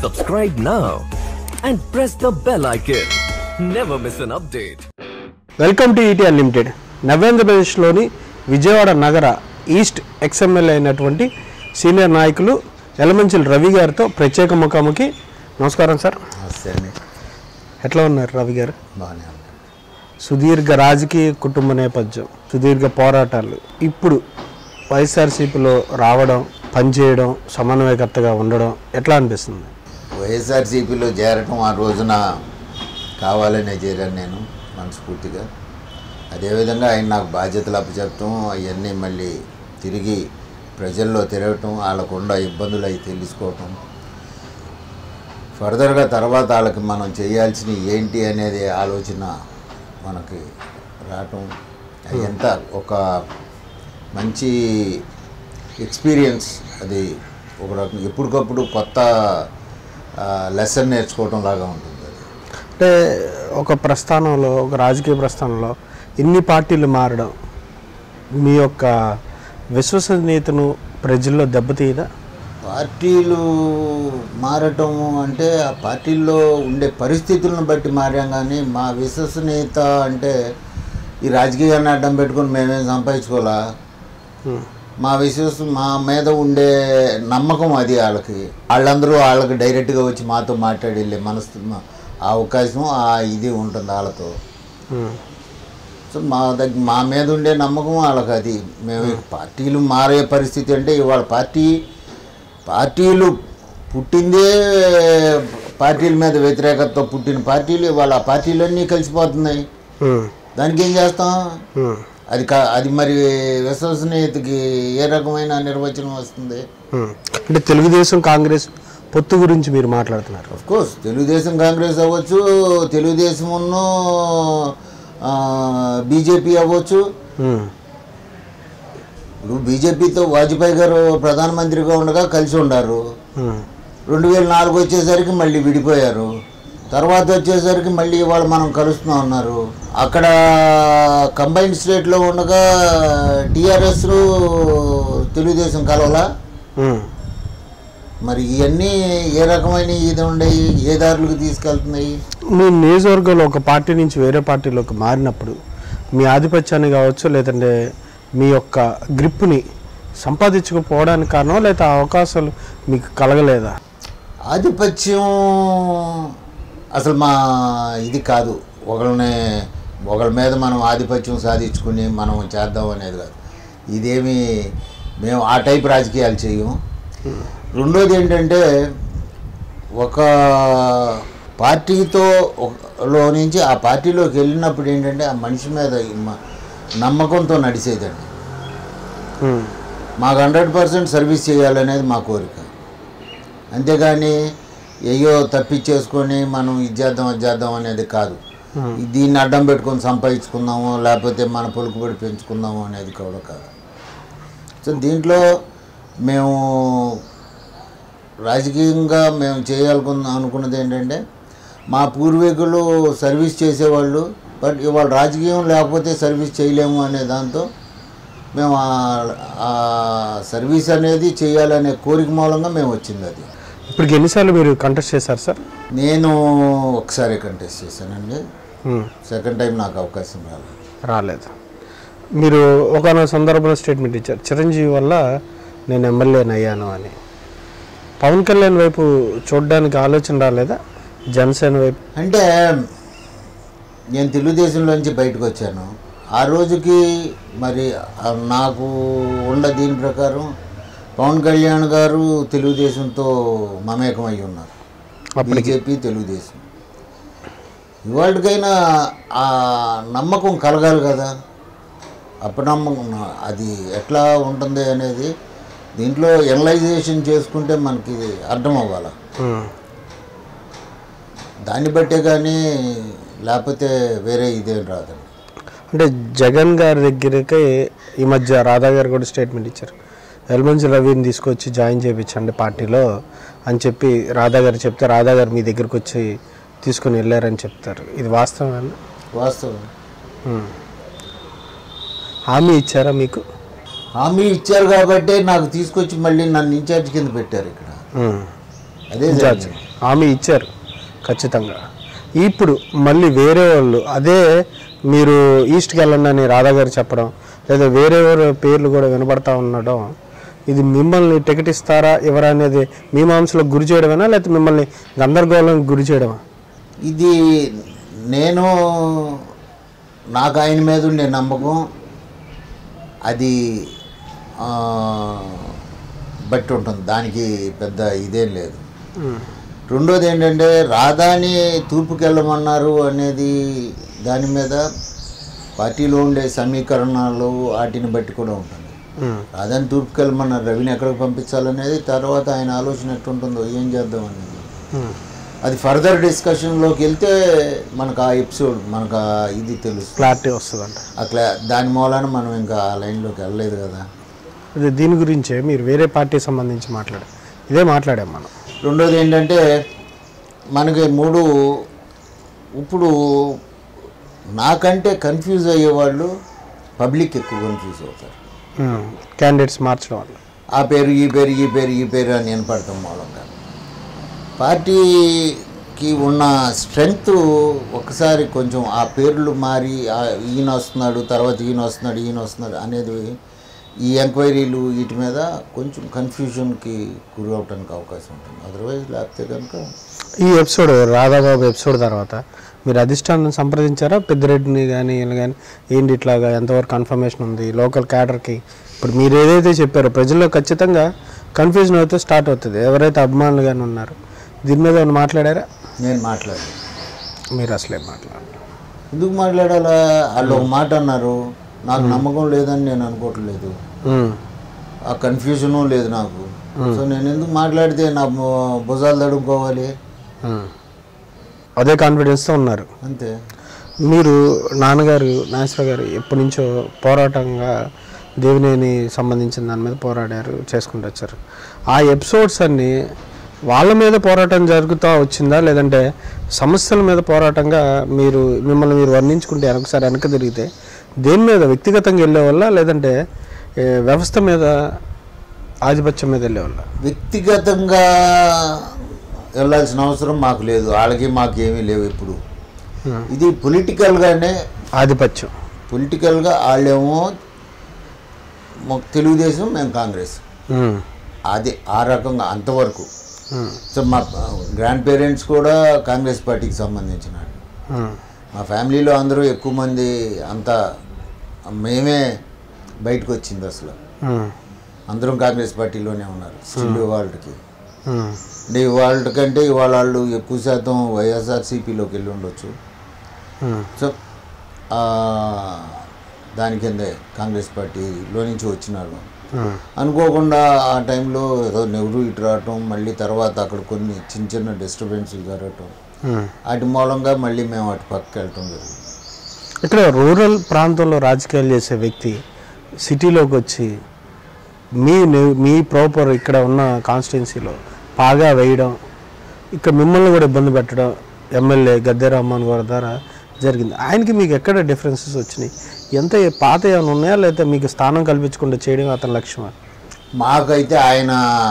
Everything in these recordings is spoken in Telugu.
Subscribe now and press the bell icon. Never miss an update. Welcome to ET unlimited నవేంద్రప్రదేశ్లోని విజయవాడ నగర ఈస్ట్ ఎక్స్ఎమ్మెల్యే అయినటువంటి సీనియర్ నాయకులు ఎలమంచిల్ రవి గారితో ప్రత్యేక ముఖాముఖి నమస్కారం సార్ నమస్తే అండి ఎట్లా ఉన్నారు రవి గారు బాగానే ఉంది సుదీర్ఘ రాజకీయ కుటుంబ నేపథ్యం సుదీర్ఘ పోరాటాలు ఇప్పుడు వైఎస్ఆర్సీపీలో రావడం పనిచేయడం సమన్వయకర్తగా ఉండడం ఎట్లా అనిపిస్తుంది వైఎస్ఆర్సీపీలో చేరటం ఆ రోజున కావాలనే చేరాను నేను మనస్ఫూర్తిగా అదేవిధంగా ఆయన నాకు బాధ్యతలు అప్పచెప్పటం అవన్నీ మళ్ళీ తిరిగి ప్రజల్లో తిరగటం వాళ్ళకుండా ఇబ్బందులు అవి తెలుసుకోవటం ఫర్దర్గా తర్వాత వాళ్ళకి మనం చేయాల్సిన ఏంటి అనేది ఆలోచన మనకి రావటం అదంతా ఒక మంచి ఎక్స్పీరియన్స్ అది ఒక రకం ఎప్పటికప్పుడు కొత్త లెసన్ నేర్చుకోవటం లాగా ఉంటుంది అది అంటే ఒక ప్రస్థానంలో ఒక రాజకీయ ప్రస్థానంలో ఇన్ని పార్టీలు మారడం మీ యొక్క విశ్వసనీయతను ప్రజల్లో దెబ్బతీయదా పార్టీలు మారటం అంటే ఆ పార్టీల్లో ఉండే పరిస్థితులను బట్టి మారాం కానీ మా విశ్వసనీయత అంటే ఈ రాజకీయాన్ని అడ్డం పెట్టుకొని మేమేం సంపాదించుకోవాలా మా విశ్వాసం మా మీద ఉండే నమ్మకం అది వాళ్ళకి వాళ్ళందరూ వాళ్ళకి డైరెక్ట్గా వచ్చి మాతో మాట్లాడి వెళ్ళే మనసు ఆ అవకాశం ఆ ఇది ఉంటుంది వాళ్ళతో సో మా దగ్గర మా మీద ఉండే నమ్మకం వాళ్ళకి అది మేము ఇక పార్టీలు మారే పరిస్థితి అంటే ఇవాళ పార్టీ పార్టీలు పుట్టిందే పార్టీల మీద వ్యతిరేకతతో పుట్టిన పార్టీలు ఇవాళ ఆ పార్టీలన్నీ కలిసిపోతున్నాయి ఉమ్, దానికి ఏం చేస్తాం ఉమ్, అది కా అది మరి విశ్వసనీయతకి ఏ రకమైన నిర్వచనం వస్తుంది ఉమ్. అంటే తెలుగుదేశం కాంగ్రెస్ పొత్తు గురించి మీరు మాట్లాడుతున్నారు కోర్స్ తెలుగుదేశం కాంగ్రెస్ అవ్వచ్చు తెలుగుదేశమును బీజేపీ అవ్వచ్చు ఉమ్, ఇప్పుడు బీజేపీతో వాజ్పేయి గారు ప్రధానమంత్రిగా ఉండగా కలిసి ఉండారు ఉమ్, రెండు వేల నాలుగు వచ్చేసరికి మళ్ళీ విడిపోయారు తర్వాత వచ్చేసరికి మళ్ళీ ఇవాళ మనం కలుస్తున్నాం అన్నారు అక్కడ కంబైన్డ్ స్టేట్లో ఉండగా టీఆర్ఎస్ తెలుగుదేశం కలవలా ఉమ్. మరి ఇవన్నీ ఏ రకమైన ఇది ఉండయి ఏ దారులకు తీసుకెళ్తున్నాయి మీ నియోజకవర్గంలో ఒక పార్టీ నుంచి వేరే పార్టీలోకి మారినప్పుడు మీ ఆధిపత్యాన్ని కావచ్చు లేదంటే మీ యొక్క గ్రిప్ని సంపాదించకపోవడానికి కారణం లేదా ఆ అవకాశాలు మీకు కలగలేదా ఆధిపత్యం అసలు మా ఇది కాదు ఒకళ్ళని ఒకళ్ళ మీద మనం ఆధిపత్యం సాధించుకుని మనం చేద్దాం అనేది కాదు ఇదేమి మేము ఆ టైప్ రాజకీయాలు చేయం రెండోది ఏంటంటే ఒక పార్టీతో ఒక- లో నుంచి ఆ పార్టీలోకి వెళ్ళినప్పుడు ఏంటంటే ఆ మనిషి మీద మ- నమ్మకంతో నడిచేదండి ఉమ్, మాకు హండ్రెడ్ పర్సెంట్ సర్వీస్ చేయాలనేది మా కోరిక అంతేగాని అయ్యో తప్పించేసుకొని మనం ఇది చేద్దాం అది చేద్దాం అనేది కాదు దీన్ని అడ్డం పెట్టుకొని సంపాదించుకుందాము లేకపోతే మన పొలుకుబడి పెంచుకుందాము అనేది కూడా కాదు సో దీంట్లో మేము రాజకీయంగా మేము చేయాలనుకున్న అనుకున్నది ఏంటంటే మా పూర్వీకులు సర్వీస్ చేసేవాళ్ళు బట్ ఇవాళ రాజకీయం లేకపోతే సర్వీస్ చేయలేము అనే దాంతో మేము ఆ- ఆ సర్వీస్ అనేది చేయాలనే కోరిక మూలంగా మేము వచ్చింది అది ఇప్పటికి ఎన్నిసార్లు మీరు కంటెస్ట్ చేశారు సార్ నేను ఒకసారి కంటెస్ట్ చేశానండి ఉమ్, సెకండ్ టైం నాకు అవకాశం రాలేదు రాలేదు మీరు ఒకనొక సందర్భంలో స్టేట్మెంట్ ఇచ్చారు చిరంజీవి వల్ల నేను ఎమ్మెల్యేని అయ్యాను అని పవన్ కళ్యాణ్ వైపు చూడడానికి ఆలోచన రాలేదా జనసేన వైపు అంటే నేను తెలుగుదేశంలోంచి బయటకు వచ్చాను ఆ రోజుకి మరి ఆ నాకు ఉన్న దీని ప్రకారం పవన్ కళ్యాణ్ గారు తెలుగుదేశంతో మమేకం అయి ఉన్నారు అప్పటికి బీజేపీ తెలుగుదేశం ఇవాళకైనా ఆ నమ్మకం కలగాలి కదా అపనమ్మకం అది ఎట్లా ఉంటుంది అనేది దీంట్లో ఎనలైజేషన్ చేసుకుంటే మనకి అర్థం అవ్వాలి ఉమ్. దాన్ని బట్టే కానీ లేకపోతే వేరే ఇదేం రాదండి అంటే జగన్ గారి దగ్గరకే ఈ మధ్య రాధా గారు కూడా స్టేట్మెంట్ ఇచ్చారు ఎల్మంచి రవిని తీసుకొచ్చి జాయిన్ చేయించండి పార్టీలో అని చెప్పి రాధా గారు చెప్తే రాధా గారు మీ దగ్గరికి వచ్చి తీసుకుని వెళ్ళారని చెప్తారు ఇది వాస్తవమేనా వాస్తవం ఉమ్. హామీ ఇచ్చారా మీకు హామీ ఇచ్చారు కాబట్టి నాకు తీసుకొచ్చి మళ్ళీ నన్ను ఇన్ఛార్జ్ కింద పెట్టారు ఇక్కడ ఉమ్. అదే ఇన్ఛార్జ్ జరిగింది. హామీ ఇచ్చారు ఖచ్చితంగా ఇప్పుడు మళ్ళీ వేరే వాళ్ళు అదే మీరు ఈస్ట్కి వెళ్ళండి అని రాధా గారు చెప్పడం లేదా వేరే వేరే పేర్లు కూడా వినబడతా ఉండడం ఇది మిమ్మల్ని టికెట్ ఇస్తారా ఎవరా అనేది మీమాంసలకు గురి చేయడమేనా లేకపోతే మిమ్మల్ని గందరగోళానికి గురి చేయడమా ఇది నేను నాకు ఆయన మీద ఉండే నమ్మకం అది ఆ, బట్టి ఉంటుంది దానికి పెద్ద ఇదేం లేదు రెండోది ఏంటంటే రాధాని తూర్పుకి వెళ్ళమన్నారు అనేది దాని మీద పార్టీలో ఉండే సమీకరణాలు వాటిని బట్టి కూడా ఉంటుంది ఉమ్. రాధాని తూర్పుకి వెళ్ళమన్నారు రవిని ఎక్కడికి పంపించాలనేది తర్వాత ఆయన ఆలోచన ఎట్టుంటుందో ఏం చేద్దాం అనేది ఉమ్. అది ఫర్దర్ డిస్కషన్లోకి వెళ్తే మనకు ఆ ఎపిసోడ్ మనకు ఆ ఇది తెలుసు క్లారిటీ వస్తుందంట అట్లా దాని మూలాన మనం ఇంకా ఆ లైన్లోకి వెళ్ళలేదు కదా ఇది దీని గురించే మీరు వేరే పార్టీ సంబంధించి మాట్లాడారు ఇదే మాట్లాడాం మనం రెండోది ఏంటంటే మనకి మూడు ఇప్పుడు నాకంటే కన్ఫ్యూజ్ అయ్యేవాళ్ళు పబ్లిక్ ఎక్కువ కన్ఫ్యూజ్ అవుతారు క్యాండిడేట్స్ మార్చడం వల్ల ఆ పేరు ఈ పేరు ఈ పేరు ఈ పేరు అని వినపడతాం మూలంగా పార్టీకి ఉన్న స్ట్రెంగ్త్ ఒకసారి కొంచెం ఆ పేర్లు మారి ఆ ఈయన వస్తున్నాడు తర్వాత ఈయన వస్తున్నాడు ఈయన వస్తున్నాడు అనేది ఈ ఎంక్వైరీలు వీటి మీద కొంచెం కన్ఫ్యూజన్కి గురి అవడానికి అవకాశం ఉంటుంది అదర్వైజ్ లేకపోతే కనుక ఈ ఎపిసోడ్ రాధాబాబు ఎపిసోడ్ తర్వాత మీరు అధిష్టానం సంప్రదించారా పెద్దిరెడ్డిని కానీ వీళ్ళు కానీ ఏంటి ఇట్లాగా ఎంతవరకు కన్ఫర్మేషన్ ఉంది లోకల్ క్యాడర్కి ఇప్పుడు మీరు ఏదైతే చెప్పారో ప్రజల్లో ఖచ్చితంగా కన్ఫ్యూజన్ అవుతే స్టార్ట్ అవుతుంది ఎవరైతే అభిమానులు కానీ ఉన్నారు దీని మీద ఏమైనా మాట్లాడారా నేను మాట్లాడలేదు మీరు అసలే మాట్లాడారు ఎందుకు మాట్లాడాలా వాళ్ళు ఒక మాట అన్నారు నాకు నమ్మకం లేదని నేను అనుకోవట్లేదు ఆ కన్ఫ్యూజను లేదు నాకు సో నేను ఎందుకు మాట్లాడితే నా భు- భుజాలు తడుక్కోవాలి అదే కాన్ఫిడెన్స్తో ఉన్నారు అంతే మీరు నాన్నగారు నాగేశ్వర గారు ఎప్పటి నుంచో పోరాటంగా దేవినేని సంబంధించిన దాని మీద పోరాడారు చేసుకుంటూ వచ్చారు ఆ ఎపిసోడ్స్ అన్నీ వాళ్ళ మీద పోరాటం జరుగుతూ వచ్చిందా లేదంటే సమస్యల మీద పోరాటంగా మీరు మిమ్మల్ని మీరు వర్ణించుకుంటే ఒకసారి వెనక తిరిగితే దేని మీద వ్యక్తిగతంగా వెళ్ళేవాళ్ళ లేదంటే ఏ, వ్యవస్థ మీద ఆధిపత్యం మీద వెళ్ళేవాళ్ళ వ్యక్తిగతంగా వెళ్ళాల్సిన అవసరం మాకు లేదు వాళ్ళకి మాకు ఏమీ లేవు ఇప్పుడు ఇది పొలిటికల్గానే ఆధిపత్యం పొలిటికల్గా వాళ్ళేమో మాకు తెలుగుదేశం మేము కాంగ్రెస్ ఉమ్, అది ఆ రకంగా అంతవరకు ఉమ్, సో మా గ్రాండ్ పేరెంట్స్ కూడా కాంగ్రెస్ పార్టీకి సంబంధించిన వాళ్ళు. ఉమ్, మా ఫ్యామిలీలో అందరూ ఎక్కువ మంది అంతా మేమే బయటకు వచ్చింది అసలు ఉమ్, అందరం కాంగ్రెస్ పార్టీలోనే ఉన్నారు స్టిల్ వాళ్ళకి ఉమ్, అంటే ఇవాళ కంటే ఇవాళ వాళ్ళు ఎక్కువ శాతం వైఎస్ఆర్సీపీలోకి వెళ్ళి ఉండొచ్చు ఉమ్, సో ఆ, దాని కిందే కాంగ్రెస్ పార్టీలో నుంచి వచ్చినారు ఉమ్, అనుకోకుండా ఆ టైంలో ఏదో నెహ్రూ ఇటు రావటం మళ్ళీ తర్వాత అక్కడ కొన్ని చిన్న చిన్న డిస్టర్బెన్స్లు జరగటం ఉమ్. వాటి మూలంగా మళ్ళీ మేము అటు పక్కకి వెళ్ళటం జరిగింది ఇక్కడ రూరల్ ప్రాంతంలో రాజకీయాలు చేసే వ్యక్తి సిటీలోకి వచ్చి మీ నే- మీ ప్రాపర్ ఇక్కడ ఉన్న కాన్స్టిట్యున్సీలో పాగా వేయడం ఇక్కడ మిమ్మల్ని కూడా ఇబ్బంది పెట్టడం ఎమ్మెల్యే గద్దె రామ్మోహన్ గారి ద్వారా జరిగింది ఆయనకి మీకు ఎక్కడ డిఫరెన్సెస్ వచ్చినాయి ఎంత పాత ఏమైనా ఉన్నాయా లేకపోతే మీకు స్థానం కల్పించకుండా చేయడం అతని లక్ష్యమా మాకైతే ఆయన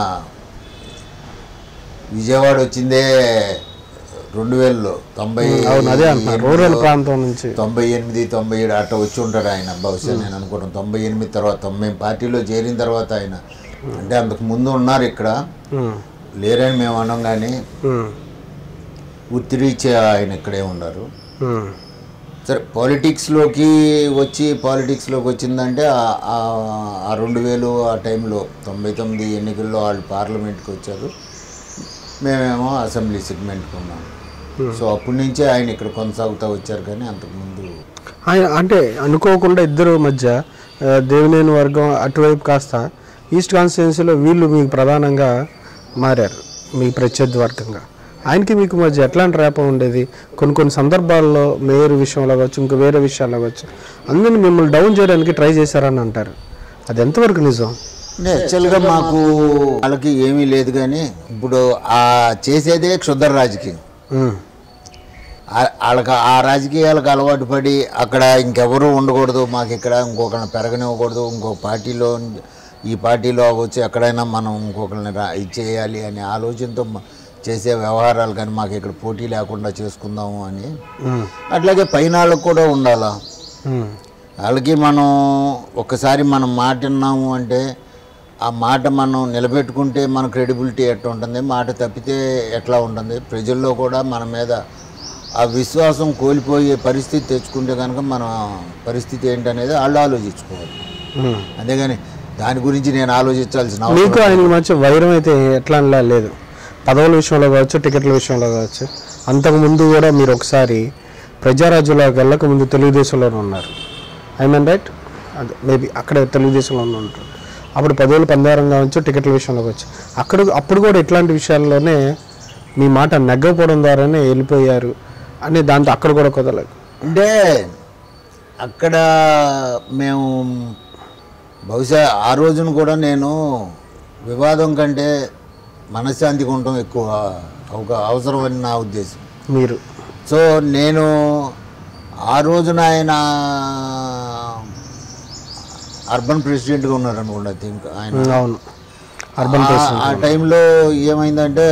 విజయవాడ వచ్చిందే రెండు వేలలో తొంభై అవును అదే అంటున్నా రూరల్ ప్రాంతం నుంచి తొంభై ఎనిమిది తొంభై ఏడు అట్లా వచ్చి ఉంటాడు ఆయన బహుశా నేను అనుకోవడం తొంభై ఎనిమిది తర్వాత తొంభై పార్టీలో చేరిన తర్వాత ఆయన అంటే అంతకు ముందు ఉన్నారు ఇక్కడ ఉమ్, లేరని మేము అనం కానీ ఉమ్, ఉత్తిరీత్యా ఆయన ఇక్కడే ఉన్నారు ఉమ్, సరే పాలిటిక్స్లోకి వచ్చి పాలిటిక్స్లోకి వచ్చిందంటే ఆ- ఆ- ఆ రెండు వేలు ఆ టైంలో తొంభై తొమ్మిది ఎన్నికల్లో వాళ్ళు పార్లమెంట్కి వచ్చారు మేమేమో అసెంబ్లీ సెగ్మెంట్కి ఉన్నాం సో అప్పటి నుంచే ఆయన ఇక్కడ కొనసాగుతూ వచ్చారు కానీ అంతకుముందు ఆయన అంటే అనుకోకుండా ఇద్దరు మధ్య ఆ, దేవినేని వర్గం అటువైపు కాస్త ఈస్ట్ కాన్స్టిట్యున్సీలో వీళ్ళు మీకు ప్రధానంగా మారారు మీ ప్రత్యర్థి వర్గంగా ఆయనకి మీకు మధ్య ఎట్లాంటి రేపం ఉండేది కొన్ని కొన్ని సందర్భాల్లో మేయర్ విషయంలో కావచ్చు ఇంకా వేరే విషయాల్లో కావచ్చు అందరిని మిమ్మల్ని డౌన్ చేయడానికి ట్రై చేశారని అంటారు అది ఎంతవరకు నిజం యాక్చువల్గా మాకు వాళ్ళకి ఏమీ లేదు కానీ ఇప్పుడు ఆ చేసేదే క్షుద్ర రాజకీయం ఉమ్, ఆ- వాళ్ళకి ఆ రాజకీయాలకు అలవాటు పడి అక్కడ ఇంకెవరూ ఉండకూడదు మాకు ఇక్కడ ఇంకొకరిని పెరగనివ్వకూడదు ఇంకో పార్టీలో ఈ పార్టీలో అవ్వచ్చు ఎక్కడైనా మనం ఇంకొకరిని రా ఇచ్చేయాలి అనే ఆలోచనతో మ- చేసే వ్యవహారాలు కానీ మాకు ఇక్కడ పోటీ లేకుండా చేసుకుందాము అని ఉమ్, అట్లాగే పైన వాళ్ళకు కూడా ఉండాలా ఉమ్, వాళ్ళకి మనం ఒక్కసారి మనం మాట విన్నాము అంటే ఆ మాట మనం నిలబెట్టుకుంటే మన క్రెడిబిలిటీ ఎట్లా ఉంటుంది మాట తప్పితే ఎట్లా ఉంటుంది ప్రజల్లో కూడా మన మీద ఆ విశ్వాసం కోల్పోయే పరిస్థితి తెచ్చుకుంటే కనుక మన పరిస్థితి ఏంటనేది వాళ్ళు ఆలోచించుకోవాలి ఉమ్. అంతేగాని దాని గురించి నేను ఆలోచించాల్సిన మీకు అవసరం ఆయన మధ్య వైరం అయితే ఎట్లా అనలా లేదు పదవుల విషయంలో కావచ్చు టికెట్ల విషయంలో కావచ్చు అంతకుముందు కూడా మీరు ఒకసారి ప్రజారాజ్యంలోకి వెళ్ళక ముందు తెలుగుదేశంలోనే ఉన్నారు ఐ మీన్ రైట్ అదే మేబీ అక్కడ తెలుగుదేశంలోనే ఉంటారు అప్పుడు పదవులు పందారం కావచ్చు టికెట్ల విషయంలో కావచ్చు అక్కడ అప్పుడు కూడా ఇట్లాంటి విషయాల్లోనే మీ మాట నెగ్గకపోవడం ద్వారానే వెళ్ళిపోయారు అని దాంతో అక్కడ కూడా కుదరలేదు అంటే అక్కడ మేము బహుశా ఆ రోజున కూడా నేను వివాదం కంటే మనశ్శాంతిగా ఉండటం ఎక్కువ ఒక అవసరమని నా ఉద్దేశం మీరు సో నేను ఆ రోజున ఆయన అర్బన్ ప్రెసిడెంట్గా ఉన్నారు అనుకోండి ఐ థింక్ ఆయన ఉమ్, అవును అర్బన్ ఆ- ఆ టైంలో ఏమైందంటే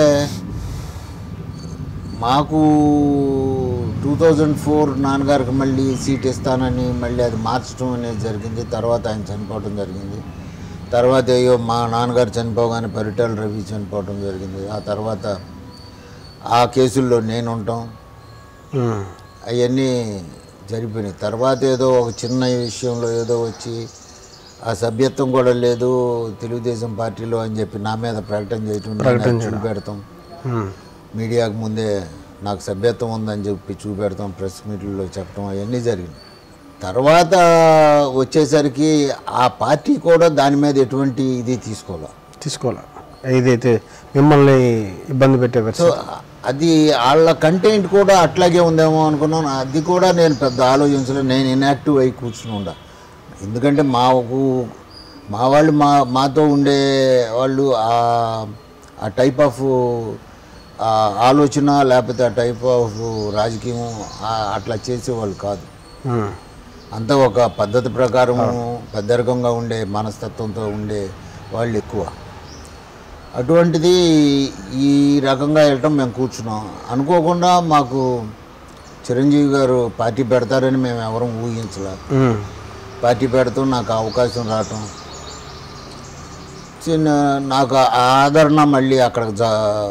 మాకు టూ థౌజండ్ ఫోర్ నాన్నగారికి మళ్ళీ సీట్ ఇస్తానని మళ్ళీ అది మార్చడం అనేది జరిగింది తర్వాత ఆయన చనిపోవడం జరిగింది తర్వాత అయ్యో మా నాన్నగారు చనిపోగానే పరిటాల రవి చనిపోవడం జరిగింది ఆ తర్వాత ఆ కేసుల్లో నేను ఉంటాం ఉమ్, అవన్నీ జరిగిపోయినాయి తర్వాత ఏదో ఒక చిన్న విషయంలో ఏదో వచ్చి ఆ సభ్యత్వం కూడా లేదు తెలుగుదేశం పార్టీలో అని చెప్పి నా మీద ప్రకటన చేయటం నేను అది చూపెడతాం ఉమ్, మీడియాకు ముందే నాకు సభ్యత్వం ఉందని చెప్పి చూపెడతాం ప్రెస్ మీట్లలో చెప్పడం అవన్నీ జరిగింది తర్వాత వచ్చేసరికి ఆ పార్టీ కూడా దాని మీద ఎటువంటి ఇది తీసుకోవాలి తీసుకోవాలి ఏదైతే మిమ్మల్ని ఇబ్బంది పెట్టే సో పరిస్థితి అది వాళ్ళ కంటెంట్ కూడా అట్లాగే ఉందేమో అనుకున్నాను అది కూడా నేను పెద్ద ఆలోచించలేదు నేను ఇన్యాక్టివ్ అయి కూర్చుని ఉండా ఎందుకంటే మాకు మా వాళ్ళు మా మాతో ఉండే వాళ్ళు ఆ- ఆ టైప్ ఆఫ్ ఆలోచన లేకపోతే ఆ టైప్ ఆఫ్ రాజకీయం ఆ- అట్లా చేసేవాళ్ళు కాదు ఉమ్, అంతా ఒక పద్ధతి ప్రకారం పెద్దరికంగా ఉండే మనస్తత్వంతో ఉండే వాళ్ళు ఎక్కువ అటువంటిది ఈ రకంగా వెళ్ళటం మేము కూర్చున్నాం అనుకోకుండా మాకు చిరంజీవి గారు పార్టీ పెడతారని మేము ఎవరం ఊహించలే ఉమ్, పార్టీ పెడతాం నాకు ఆ అవకాశం రావటం చిన్న నాకు ఆ ఆదరణ మళ్ళీ అక్కడ జా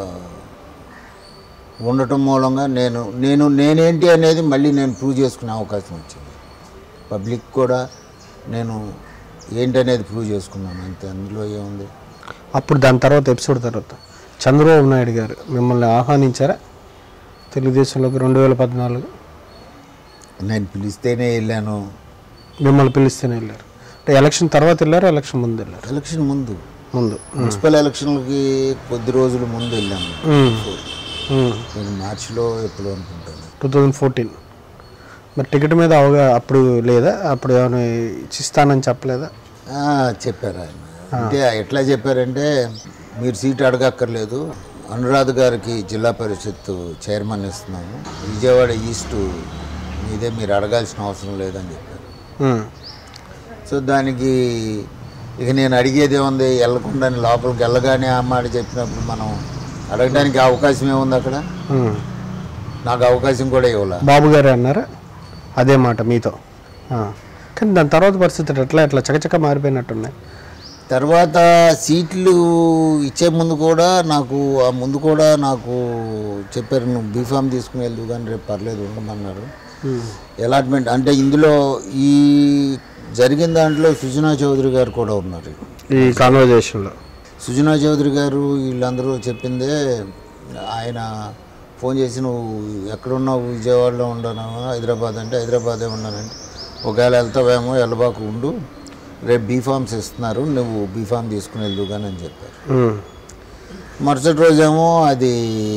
ఉండటం మూలంగా నేను నేను నేనేంటి అనేది మళ్ళీ నేను ప్రూవ్ చేసుకునే అవకాశం వచ్చింది పబ్లిక్ కూడా నేను ఏంటనేది ప్రూవ్ చేసుకున్నాను అంతే అందులో ఏముంది అప్పుడు దాని తర్వాత ఎపిసోడ్ తర్వాత చంద్రబాబు నాయుడు గారు మిమ్మల్ని ఆహ్వానించారా తెలుగుదేశంలోకి రెండు వేల పద్నాలుగు నేను పిలిస్తేనే వెళ్ళాను మిమ్మల్ని పిలిస్తేనే వెళ్ళారు అంటే ఎలక్షన్ తర్వాత వెళ్ళారు ఎలక్షన్ ముందు వెళ్ళారు ఎలక్షన్ ముందు ముందు మున్సిపల్ ఎలక్షన్లకి కొద్ది రోజుల ముందు వెళ్ళాము నేను మార్చిలో ఎప్పుడు అనుకుంటాను టూ థౌజండ్ ఫోర్టీన్ మరి టికెట్ మీద అవగా అప్పుడు లేదా అప్పుడు ఏమైనా ఇచ్చిస్తానని చెప్పలేదా ఆ, చెప్పారు ఆయన అంటే ఎట్లా చెప్పారంటే మీరు సీట్ అడగక్కర్లేదు అనురాధ్ గారికి జిల్లా పరిషత్ చైర్మన్ ఇస్తున్నాము విజయవాడ ఈస్ట్ మీదే మీరు అడగాల్సిన అవసరం లేదని చెప్పారు ఉమ్, సో దానికి ఇక నేను అడిగేది ఏముంది వెళ్ళకుండా లోపలికి వెళ్ళగానే ఆ మాట చెప్పినప్పుడు మనం అడగడానికి అవకాశం ఏముంది అక్కడ ఉమ్. నాకు అవకాశం కూడా ఇవ్వాల బాబు గారే అన్నారా అదే మాట మీతో ఆ. కానీ దాని తర్వాత పరిస్థితి ఎట్లా ఎట్లా చకచక మారిపోయినట్టున్నాయి తర్వాత సీట్లు ఇచ్చే ముందు కూడా నాకు ఆ ముందు కూడా నాకు చెప్పారు నువ్వు బీఫామ్ తీసుకుని వెళ్దు కానీ రేపు పర్లేదు ఉండమన్నారు అలాట్మెంట్ అంటే ఇందులో ఈ జరిగిన దాంట్లో సుజనా చౌదరి గారు కూడా ఉన్నారు ఈ కాన్వర్జేషన్లో సుజనా చౌదరి గారు వీళ్ళందరూ చెప్పిందే ఆయన ఫోన్ చేసి నువ్వు ఎక్కడున్నావు విజయవాడలో ఉండను హైదరాబాద్ అంటే హైదరాబాదే ఉన్నానంటే ఒకవేళ వెళ్తావేమో వెళ్ళబాకు ఉండు రేపు బీఫామ్స్ ఇస్తున్నారు నువ్వు బీఫామ్ తీసుకుని వెళ్దు కానీ అని చెప్పారు మరుసటి రోజేమో అది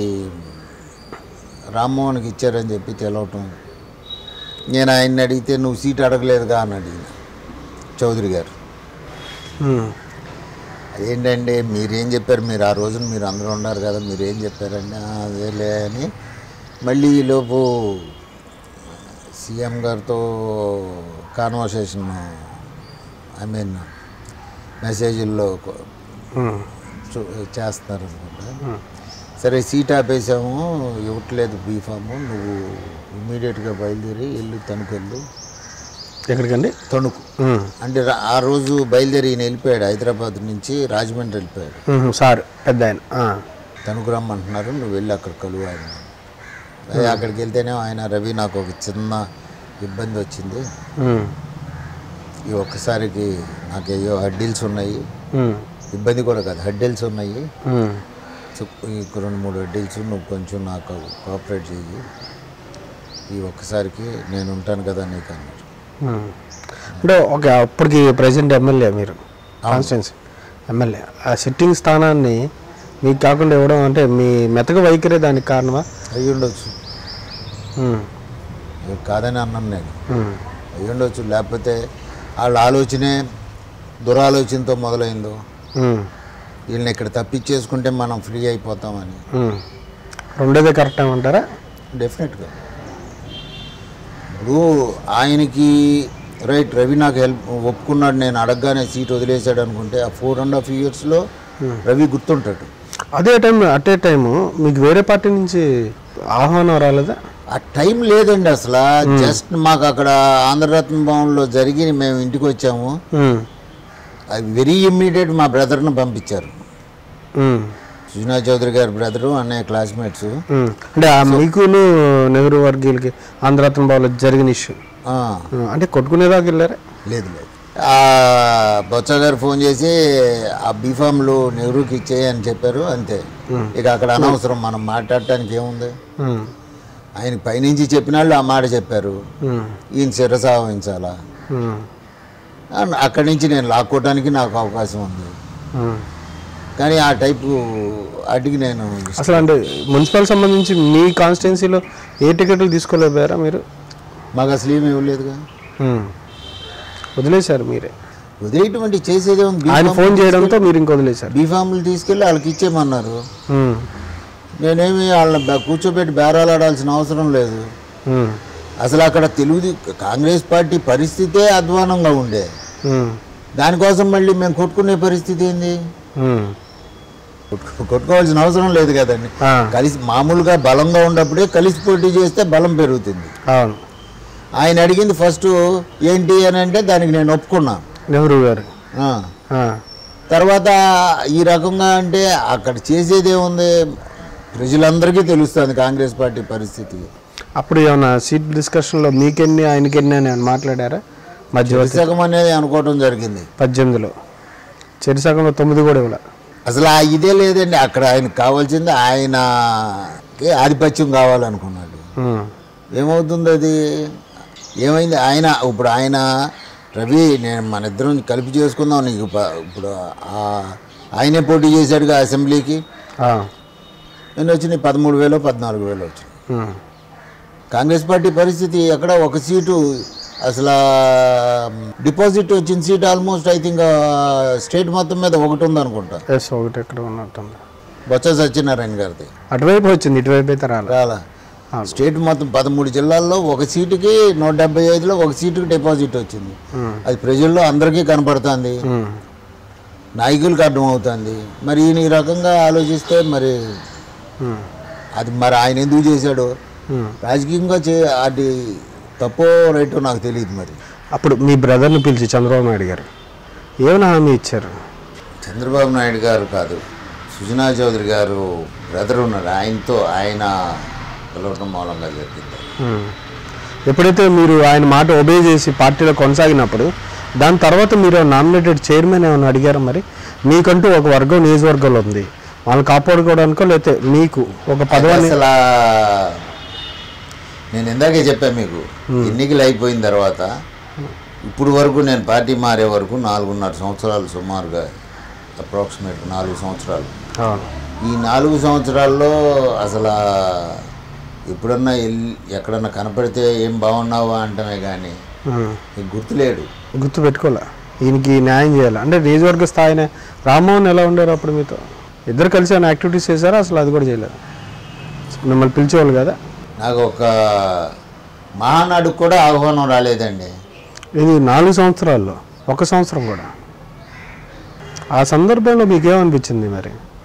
రామ్మోహన్కి ఇచ్చారని చెప్పి తెలవటం నేను ఆయన్ని అడిగితే నువ్వు సీట్ అడగలేదుగా అని అడిగిన చౌదరి గారు ఏంటంటే మీరేం చెప్పారు మీరు ఆ రోజున మీరు అందరూ ఉన్నారు కదా మీరు ఏం చెప్పారండి "ఆ, అదేలే అని మళ్ళీ ఈ లోపు సీఎం గారితో కాన్వర్సేషన్ ఐ మీన్ మెసేజ్ల్లో కొ- చూ- చేస్తున్నారు అనమాట సరే సీట్ ఆపేసాము ఇవ్వట్లేదు బీఫాము నువ్వు ఇమ్మీడియట్గా బయలుదేరి వెళ్ళి తణుకు వెళ్ళు ఎక్కడికండి తణుకు ఉమ్. అంటే రా- ఆ రోజు బయలుదేరి ఈయన వెళ్ళిపోయాడు హైదరాబాద్ నుంచి రాజమండ్రి వెళ్ళిపోయాడు ఉమ్, సార్ పెద్ద ఆయన ఆ. తణుకు రమ్మంటున్నారు నువ్వు వెళ్ళి అక్కడ కలువు ఆయన అదే అక్కడికి వెళ్తేనే ఆయన రవి నాకు ఒక చిన్న ఇబ్బంది వచ్చింది ఉమ్. ఈ ఒక్కసారికి నాకు ఏయో హడ్డీల్స్ ఉన్నాయి ఉమ్. ఇబ్బంది కూడా కాదు హడ్డీల్స్ ఉన్నాయి ఉమ్. సో ఈ రెండు మూడు హడ్డీల్స్ నువ్వు కొంచెం నాకు కోఆపరేట్ చెయ్యి ఈ ఒక్కసారికి నేను ఉంటాను కదా నీకు అన్నారు ఉమ్. అంటే ఓకే అప్పటికి ప్రజెంట్ ఎమ్మెల్యే మీరు కాన్స్టిట్యున్సీ ఎమ్మెల్యే ఆ సిట్టింగ్ స్థానాన్ని మీకు కాకుండా ఇవ్వడం అంటే మీ మెతక వైఖరే దానికి కారణమా అయ్యి ఉండొచ్చు ఉమ్. ఇవి కాదని అన్నాను నేను ఉమ్. అయ్యి ఉండొచ్చు లేకపోతే వాళ్ళ ఆలోచనే దురాలోచనతో మొదలైందో ఉమ్. వీళ్ళని ఇక్కడ తప్పించేసుకుంటే మనం ఫ్రీ అయిపోతామని ఉమ్. రెండోదే కరెక్ట్ అంటారా డెఫినెట్గా ఇప్పుడు ఆయనకి రైట్ రవి నాకు హెల్ప్ ఒప్పుకున్నాడు నేను అడగగానే సీట్ వదిలేశాడు అనుకుంటే ఆ ఫోర్ అండ్ హాఫ్ ఇయర్స్లో రవి గుర్తుంటాడు అదే టైం అట్ ఏ టైము మీకు వేరే పార్టీ నుంచి ఆహ్వానం రాలేదా ఆ టైం లేదండి అసలు జస్ట్ మాకు అక్కడ ఆంధ్రరత్న భవన్లో జరిగి మేము ఇంటికి వచ్చాము ఉమ్. అది వెరీ ఇమ్మీడియట్ మా బ్రదర్ని పంపించారు ఉమ్. సుజనా చౌదరి గారి బ్రదరు అన్నయ్య క్లాస్మేట్స్ ఉమ్. అంటే ఆ మీకును నెహ్రూ వర్గీయులకి ఆంధ్రరత్న భవన్లో జరిగిన ఇష్యూ అంటే కొట్టుకునేదాకా వెళ్ళారా లేదు లేదు ఆ బొత్స గారు ఫోన్ చేసి ఆ బీఫామ్లు నెహ్రూకి ఇచ్చేయి అని చెప్పారు అంతే ఇక అక్కడ అనవసరం మనం మాట్లాడటానికి ఏముంది ఉమ్. ఆయన పైనుంచి చెప్పిన వాళ్ళు ఆ మాట చెప్పారు ఉమ్. ఈయన శిరసావహించాలా ఉమ్. అన్- అక్కడి నుంచి నేను లాక్కోవడానికి నాకు అవకాశం ఉంది ఉమ్. కానీ ఆ టైపు అడిగి నేను అసలు అంటే మున్సిపల్ సంబంధించి మీ కాన్స్టిట్యున్సీలో ఏ టికెట్లు తీసుకోలేకపోయారా మీరు మాకు అసలు ఏమి ఇవ్వలేదుగా ఉమ్. వదిలేశారు మీరే వదిలేటువంటి చేసేదే ఉంది ఆయన ఫోన్ చేయడంతో మీరు ఇంక వదిలేశారు బీఫామ్లు తీసుకెళ్ళి వాళ్ళకి ఇచ్చేయమన్నారు ఉమ్. నేనేమి వాళ్ళని బే- కూర్చోబెట్టి బేరాలు ఆడాల్సిన అవసరం లేదు ఉమ్. అసలు అక్కడ తెలుగు కాంగ్రెస్ పార్టీ పరిస్థితే అధ్వానంగా ఉండే ఉమ్. దానికోసం మళ్ళీ మేము కొట్టుకునే పరిస్థితి ఏంది ఉమ్. కొట్టు- కొట్టుకోవాల్సిన అవసరం లేదు కదండి ఆ. కలిసి మామూలుగా బలంగా ఉన్నప్పుడే కలిసి పోటీ చేస్తే బలం పెరుగుతుంది అవును ఆయన అడిగింది ఫస్ట్ ఏంటి అని అంటే దానికి నేను ఒప్పుకున్నా నెహ్రూ గారు ఆ. ఆ. తర్వాత ఈ రకంగా అంటే అక్కడ చేసేది ఏముంది ప్రజలందరికీ తెలుస్తుంది కాంగ్రెస్ పార్టీ పరిస్థితి అప్పుడు ఏమన్నా సీట్ డిస్కషన్లో మీకెన్ని ఆయనకెన్ని అని ఆయన మాట్లాడారా మధ్యవర్తి పుస్తకం అనేది అనుకోవడం జరిగింది పద్దెనిమిదిలో చెరిసగంలో తొమ్మిది కూడా ఇవ్వలే అసలు ఆ ఇదే లేదండి అక్కడ ఆయనకు కావాల్సింది ఆయనకి ఆధిపత్యం కావాలనుకున్నాడు ఉమ్. ఏమవుతుంది అది ఏమైంది ఆయన ఇప్పుడు ఆయన రవి నేను మన ఇద్దరం కలిపి చేసుకుందాం నీకు ప- ఇప్పుడు ఆ- ఆయనే పోటీ చేశాడుగా అసెంబ్లీకి ఆ. నేను వచ్చినాయి పదమూడు వేలు పద్నాలుగు వేలు వచ్చినాయి ఉమ్. కాంగ్రెస్ పార్టీ పరిస్థితి ఎక్కడ ఒక సీటు అసలు డిపాజిట్ వచ్చిన seat almost I think state మొత్తం మీద ఒకటి ఉందనుకుంటా ఎస్ ఒకటి ఎక్కడ ఉన్నట్టుంది బొత్స సత్యనారాయణ గారిది అటువైపు వచ్చింది ఇటువైపు అయితే రాలే రాలా అవును. స్టేట్ మొత్తం పదమూడు జిల్లాల్లో ఒక సీటుకి నూట డెబ్బై ఐదులో ఒక సీటుకి డిపాజిట్ వచ్చింది ఉమ్. అది ప్రజల్లో అందరికీ కనపడుతుంది ఉమ్. నాయకులకు అర్థమవుతుంది మరి ఈయన ఈ రకంగా ఆలోచిస్తే మరి ఉమ్. అది మరి ఆయన ఎందుకు చేశాడు ఉమ్. రాజకీయంగా చే అది తప్పో రైటో నాకు తెలియదు మరి అప్పుడు మీ బ్రదర్ని పిలిచి చంద్రబాబు నాయుడు గారు ఏమైనా హామీ ఇచ్చారు చంద్రబాబు నాయుడు గారు కాదు సుజనా చౌదరి గారు బ్రదర్ ఉన్నారు ఆయనతో ఆయన పిలవటం మూలంగా జరిగింది ఉమ్. ఎప్పుడైతే మీరు ఆయన మాట ఒబే చేసి పార్టీలో కొనసాగినప్పుడు దాని తర్వాత మీరు నామినేటెడ్ చైర్మన్ ఏమైనా అడిగారా మరి మీకంటూ ఒక వర్గం నియోజకవర్గంలో ఉంది వాళ్ళని కాపాడుకోవడానికో లేకపోతే మీకు ఒక పదవిని అసలు నేను ఇందాకే చెప్పాను మీకు ఎన్నికలు అయిపోయిన తర్వాత ఇప్పుడు వరకు నేను పార్టీ మారే వరకు నాలుగున్నర సంవత్సరాలు సుమారుగా అప్రాక్సిమేట్ నాలుగు సంవత్సరాలు అవును. ఈ నాలుగు సంవత్సరాల్లో అసలు ఎప్పుడన్నా వెళ్ళి ఎక్కడన్నా కనపడితే ఏం బాగున్నావా అంటమే కానీ ఉమ్. నీకు గుర్తులేడు గుర్తు పెట్టుకోలే ఈయనకి న్యాయం చేయాలి అంటే నియోజకవర్గ స్థాయినే రామ్మోహన్ ఎలా ఉండేరు అప్పుడు మీతో ఇద్దరు కలిసి ఆయన యాక్టివిటీస్ చేశారా అసలు అది కూడా చేయలేదు మిమ్మల్ని పిలిచేవాళ్ళు కదా నాకు ఒక మహానాడుకు కూడా ఆహ్వానం రాలేదండి ఇది నాలుగు సంవత్సరాల్లో ఒక సంవత్సరం కూడా ఆ సందర్భంలో మీకేమనిపించింది మరి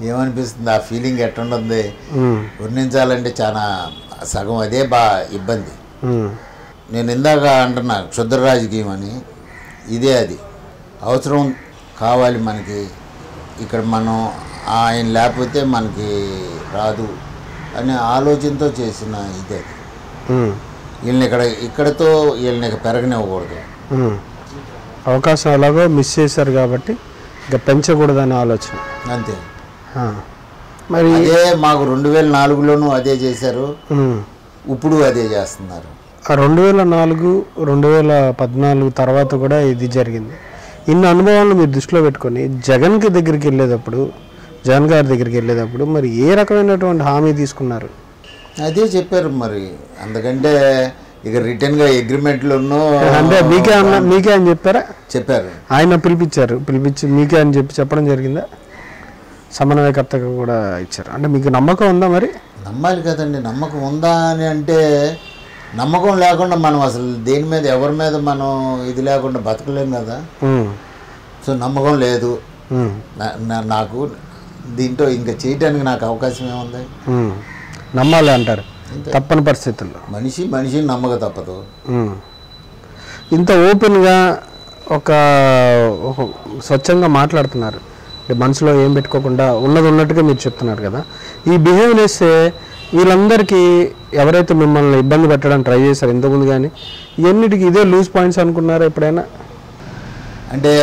ఏమనిపిస్తుంది ఆ ఫీలింగ్ ఎట్టుంటుంది ఉమ్, వర్ణించాలంటే చాలా సగం అదే బా ఇబ్బంది ఉమ్, నేను ఇందాక అంటున్నా క్షుద్ర రాజకీయం అని ఇదే అది అవసరం కావాలి మనకి ఇక్కడ మనం ఆయన లేకపోతే మనకి రాదు అనే ఆలోచనతో చేసిన ఇది అది ఉమ్, వీళ్ళని ఇక్కడ ఇక్కడతో వీళ్ళని ఇక పెరగనివ్వకూడదు ఉమ్. అవకాశం ఎలాగో మిస్ చేశారు కాబట్టి ఇంకా పెంచకూడదనే ఆలోచన అంతే ఆ. మరి అదే మాకు రెండు వేల నాలుగులోనూ అదే చేశారు ఉమ్, ఇప్పుడు అదే చేస్తున్నారు ఆ రెండు వేల నాలుగు రెండు వేల పద్నాలుగు తర్వాత కూడా ఇది జరిగింది ఇన్ని అనుభవాలను మీరు దృష్టిలో పెట్టుకొని జగన్కి దగ్గరికి వెళ్ళేటప్పుడు జగన్ గారి దగ్గరికి వెళ్ళేటప్పుడు మరి ఏ రకమైనటువంటి హామీ తీసుకున్నారు అదే చెప్పారు మరి అందుకంటే ఇక రిటర్న్గా అగ్రిమెంట్లోనూ అంటే మీకే అన్న మీకే అని చెప్పారా చెప్పారు ఆయన పిలిపించారు పిలిపించి మీకే అని చెప్పి చెప్పడం జరిగిందా సమన్వయకర్తగా కూడా ఇచ్చారు అంటే మీకు నమ్మకం ఉందా మరి నమ్మాలి కదండి నమ్మకం ఉందా అని అంటే నమ్మకం లేకుండా మనం అసలు దేని మీద ఎవరి మీద మనం ఇది లేకుండా బతకలేం కదా ఉమ్, సో నమ్మకం లేదు ఉమ్, నా- నా- నాకు దీంట్లో ఇంకా చేయడానికి నాకు అవకాశం ఏముంది ఉమ్. నమ్మాలి అంటారు తప్పని పరిస్థితుల్లో మనిషి మనిషిని నమ్మక తప్పదు ఉమ్. ఇంత ఓపెన్గా ఒక ఒక స్వచ్ఛంగా మాట్లాడుతున్నారు అంటే మనసులో ఏం పెట్టుకోకుండా ఉన్నది ఉన్నట్టుగా మీరు చెప్తున్నారు కదా ఈ బిహేవ్ చేస్తే వీళ్ళందరికీ ఎవరైతే మిమ్మల్ని ఇబ్బంది పెట్టడానికి ట్రై చేశారు ఇంతకుముందు కానీ ఇవన్నిటికీ ఇదే లూజ్ పాయింట్స్ అనుకున్నారా ఎప్పుడైనా అంటే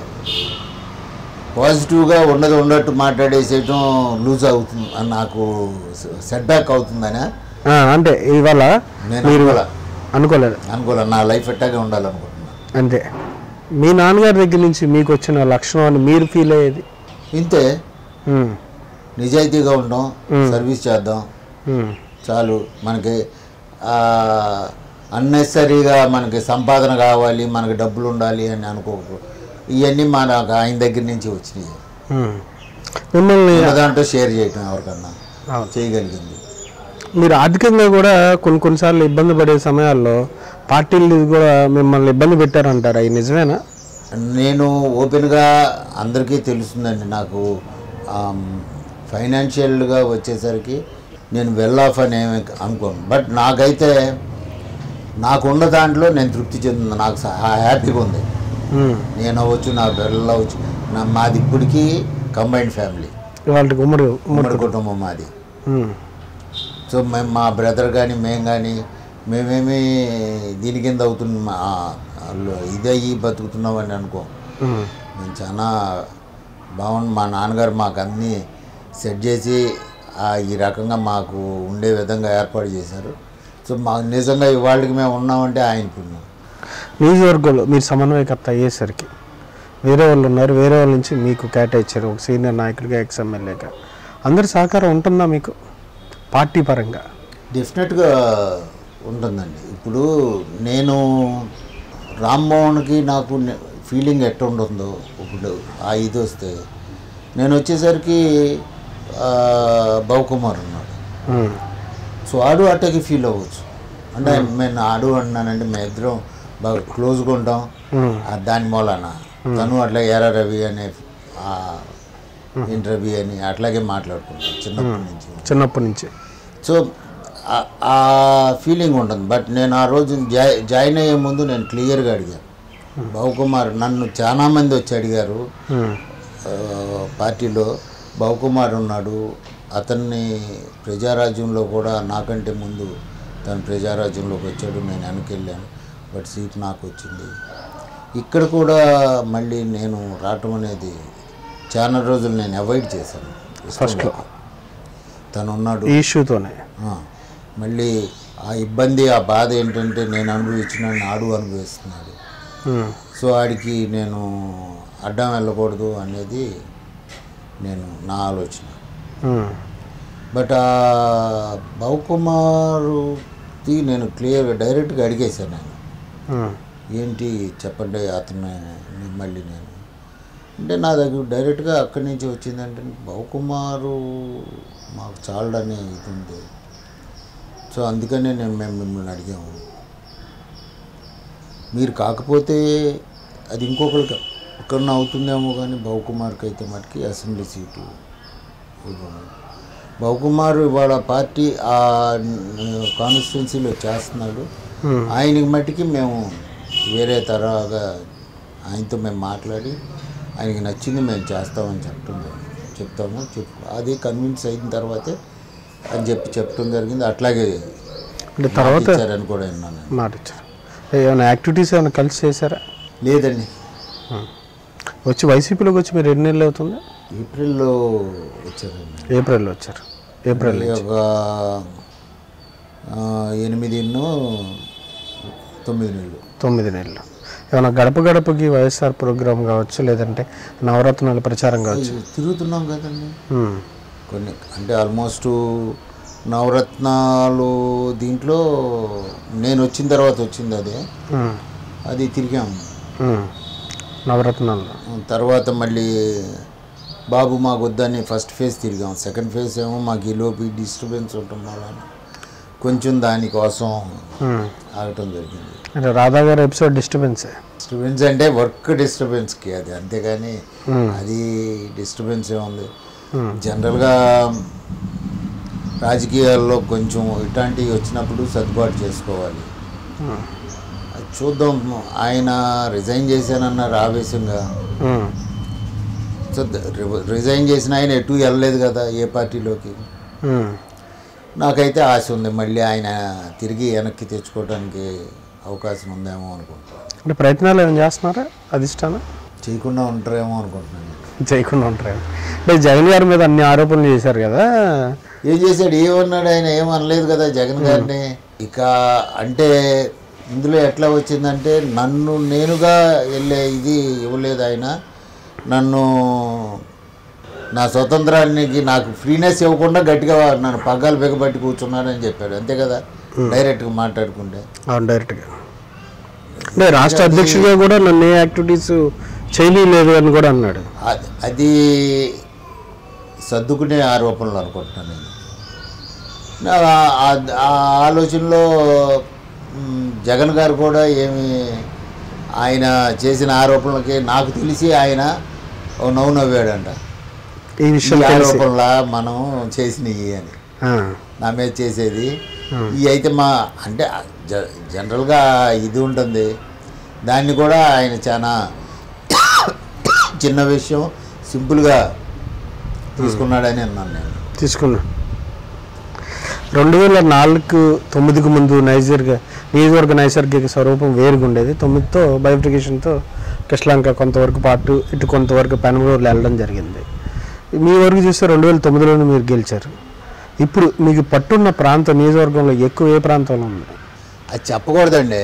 పాజిటివ్గా ఉన్నది ఉన్నట్టు మాట్లాడేసేయటం లూజ్ అవుతుంది అని నాకు సెట్ బ్యాక్ అవుతుందనే ఆ, అంటే ఇవాళ నేను మీరు అనుకోలే అనుకోలేదు అనుకోలే నా లైఫ్ ఎట్టాగే ఉండాలనుకుంటున్నా అంతే మీ నాన్నగారి దగ్గర నుంచి మీకు వచ్చిన లక్షణం అని మీరు ఫీల్ అయ్యేది ఇంతే ఉమ్, నిజాయితీగా ఉంటాం సర్వీస్ చేద్దాం ఉమ్, చాలు మనకి అన్నెసరీగా మనకి సంపాదన కావాలి మనకి డబ్బులు ఉండాలి అని అనుకోకూడదు ఇవన్నీ మనకు ఆయన దగ్గర నుంచి వచ్చినాయి ఉమ్. మిమ్మల్ని ఉన్న దాంట్లో షేర్ చేయటం ఎవరికన్నా అవును. చేయగలిగింది మీరు ఆర్థికంగా కూడా కొన్ని కొన్నిసార్లు ఇబ్బంది పడే సమయాల్లో పార్టీలు కూడా మిమ్మల్ని ఇబ్బంది పెట్టారంటారు అవి నిజమేనా నేను ఓపెన్గా అందరికీ తెలుస్తుందండి నాకు ఫైనాన్షియల్గా వచ్చేసరికి నేను వెల్ ఆఫ్ అని ఏమి అనుకోను బట్ నాకైతే నాకున్న దాంట్లో నేను తృప్తి చెందుతుంది నాకు స- హ్యాపీగా ఉంది ఉమ్. నేను అవ్వచ్చు నా పిల్లలు అవ్వచ్చు నా మాది ఇప్పటికీ కంబైన్డ్ ఫ్యామిలీ వాళ్ళకి ఉమ్మడి ఉమ్మడి ఉమ్మడి కుటుంబం మాది ఉమ్. సో మేము మా బ్రదర్ కానీ మేము కానీ మేమేమి దీని కింద అవుతున్నాం ఇదయ్యి బతుకుతున్నామని అనుకో ఉమ్. మేము చాలా బాగుంది మా నాన్నగారు మాకు అన్నీ సెట్ చేసి ఆ ఈ రకంగా మాకు ఉండే విధంగా ఏర్పాటు చేశారు సో మాకు నిజంగా ఇవాళకి మేము ఉన్నామంటే ఆయన పుణ్యం నియోజకవర్గంలో మీరు సమన్వయకర్త అయ్యేసరికి వేరే వాళ్ళు ఉన్నారు వేరే వాళ్ళ నుంచి మీకు కేటాయించారు ఒక సీనియర్ నాయకుడిగా ఎక్స్ ఎమ్మెల్యేగా అందరి సహకారం ఉంటుందా మీకు పార్టీ పరంగా డెఫినెట్గా ఉంటుందండి ఇప్పుడు నేను రామ్మోహన్కి నాకు ఫీలింగ్ ఎట్ట ఉంటుందో ఇప్పుడు ఆ ఇది వస్తే నేను వచ్చేసరికి ఆ, భవకుమార్ ఉన్నాడు ఉమ్. సో ఆడు అట్టకి ఫీల్ అవ్వచ్చు అంటే నేను ఆడు అన్నానంటే మేము ఇద్దరం బాగా క్లోజ్గా ఉంటాం ఉమ్. ఆ దాని మూలాన తను అట్లా ఎరా రవి అనే ఆ, ఏంటి రవి అని అట్లాగే మాట్లాడుకుంటాం చిన్నప్పటి నుంచి చిన్నప్పటి నుంచి సో ఆ- ఆ ఫీలింగ్ ఉంటుంది బట్ నేను ఆ రోజు జాయి జాయిన్ అయ్యే ముందు నేను క్లియర్గా అడిగాను బాబుకుమార్ నన్ను చాలా మంది వచ్చి అడిగారు ఉమ్. ఆ, పార్టీలో బాబుకుమార్ ఉన్నాడు అతన్ని ప్రజారాజ్యంలో కూడా నాకంటే ముందు తను ప్రజారాజ్యంలోకి వచ్చాడు నేను వెనకెళ్ళాను బట్ సీట్ నాకు వచ్చింది ఇక్కడ కూడా మళ్ళీ నేను రావటం అనేది చాలా రోజులు నేను అవాయిడ్ చేశాను ఫస్ట్లో తను ఉన్నాడు ఈ ఇష్యూతోనే ఆ, మళ్ళీ ఆ ఇబ్బంది ఆ బాధ ఏంటంటే నేను అనుభవించిన ఆడు అనుభవిస్తున్నాడు ఉమ్. సో ఆడికి నేను అడ్డం వెళ్ళకూడదు అనేది నేను నా ఆలోచన ఉమ్. బట్ ఆ బావుకుమారుకి నేను క్లియర్గా డైరెక్ట్గా అడిగేశాను నేను ఉమ్. ఏంటి చెప్పండి అతను మళ్ళీ నేను అంటే నా దగ్గర డైరెక్ట్గా అక్కడి నుంచి వచ్చిందంటే బావుకుమారు మాకు చాలడనే ఇది ఉంది సో అందుకనే నేను మేము మిమ్మల్ని అడిగాము మీరు కాకపోతే అది ఇంకొకరికి ఎక్కడన్నా అవుతుందేమో కానీ బావుకుమార్కి అయితే మటుకి అసెంబ్లీ సీటు బహుకుమార్ ఇవాళ పార్టీ ఆ కాన్స్టిట్యున్సీలో చేస్తున్నాడు ఆయనకి మట్టికి మేము వేరే తరహాగా ఆయనతో మేము మాట్లాడి ఆయనకి నచ్చింది మేము చేస్తామని చెప్పడం జరిగింది. చెప్తాము చెప్ అది కన్విన్స్ అయిన తర్వాతే అని చెప్పి చెప్పడం జరిగింది అట్లాగే అంటే తర్వాత ఇచ్చారని కూడా విన్నాను నేను. మాట ఇచ్చారు ఏమైనా యాక్టివిటీస్ ఏమైనా కలిసి చేశారా లేదండి వచ్చి వైసీపీలోకి వచ్చి మీరు ఎన్ని నెలలు అవుతుంది ఏప్రిల్లో వచ్చారండి ఏప్రిల్లో వచ్చారు ఏప్రిల్ ఈ ఒక ఆ, ఎనిమిదిన్నో తొమ్మిది నెలలు తొమ్మిది నెలలు ఏమైనా గడప గడపకి వైఎస్ఆర్ ప్రోగ్రామ్ కావచ్చు లేదంటే నవరత్నాల ప్రచారం కావచ్చు తిరుగుతున్నాం కదండి ఉమ్, కొన్ని అంటే ఆల్మోస్ట్ నవరత్నాలు దీంట్లో నేను వచ్చిన తర్వాత వచ్చింది అదే ఉమ్, అది తిరిగాము ఉమ్. నవరత్నాల్లో తర్వాత మళ్ళీ బాబు మాకు వద్దని ఫస్ట్ ఫేజ్ తిరిగాం సెకండ్ ఫేజ్ ఏమో మాకు ఈ లోపు డిస్టర్బెన్స్ ఉండటం వల్ల కొంచెం దానికోసం ఉమ్. ఆగటం జరిగింది అంటే రాధా గారి ఎపిసోడ్ డిస్టర్బెన్సే డిస్టర్బెన్స్ అంటే వర్క్ డిస్టర్బెన్స్కి అది అంతేగాని అది డిస్టర్బెన్స్ ఏముంది జనరల్గా రాజకీయాల్లో కొంచెం ఇట్లాంటివి వచ్చినప్పుడు సర్దుబాటు చేసుకోవాలి అది చూద్దాం ఆయన రిజైన్ చేశానన్నారు ఆవేశంగా um, so the- re- resign చేసిన ఆయన ఎటు వెళ్ళలేదు కదా ఏ పార్టీలోకి ఉమ్. నాకైతే ఆశ ఉంది మళ్ళీ ఆయన తిరిగి వెనక్కి తెచ్చుకోవడానికి అవకాశం ఉందేమో అనుకుంటున్నాను అంటే ప్రయత్నాలు ఏమైనా చేస్తున్నారా అధిష్టానం చేయకుండా ఉంటారేమో అనుకుంటున్నాను చేయకుండా ఉంటారు అంటే జగన్ గారి మీద అన్ని ఆరోపణలు చేశారు కదా ఏం చేశాడు ఏమన్నాడు ఆయన ఏం అనలేదు కదా జగన్ గారిని ఇక అంటే ఇందులో ఎట్లా వచ్చిందంటే నన్ను నేనుగా వెళ్ళే ఇది ఇవ్వలేదు ఆయన నన్ను నా స్వతంత్రానికి నాకు ఫ్రీనెస్ ఇవ్వకుండా గట్టిగా నన్ను పగ్గాలు బిగబట్టి కూర్చున్నాడని చెప్పాడు అంతే కదా డైరెక్ట్గా మాట్లాడుకుంటే అవును డైరెక్ట్గా అంటే రాష్ట్ర అధ్యక్షుడిగా కూడా నన్ను ఏ యాక్టివిటీస్ చేయలేదు అని కూడా అన్నాడు అది- అది సర్దుకునే ఆరోపణలు అనుకుంటున్నాను నేను నా- ఆ- ఆ ఆలోచనలో మ్, జగన్ గారు కూడా ఏమి ఆయన చేసిన ఆరోపణలకి నాకు తెలిసి ఆయన ఓ నవ్వు నవ్వాడంట ఈ ఈ విషయం తెలిసి ఆరోపణలా మనం చేసినవి అని ఆ, నా మీద చేసేది ఇవి అయితే మా అంటే జ- జనరల్గా ఇది ఉంటుంది దాన్ని కూడా ఆయన చాలా చిన్న విషయం సింపుల్గా తీసుకున్నాడని అన్నాను నేను తీసుకున్నా రెండు వేల నాలుగు తొమ్మిదికి ముందు నైజర్గా నియోజకవర్గ నైసర్గిక స్వరూపం వేరుగా ఉండేది తొమ్మిదితో బయోఫికేషన్తో కృష్ణలంక కొంతవరకు పాటు ఇటు కొంతవరకు పెనమలూరులో వెళ్ళడం జరిగింది మీ వరకు చూస్తే రెండు వేల తొమ్మిదిలోనే మీరు గెలిచారు ఇప్పుడు మీకు పట్టున్న ప్రాంతం నియోజకవర్గంలో ఎక్కువ ఏ ప్రాంతంలో ఉంది అది చెప్పకూడదండి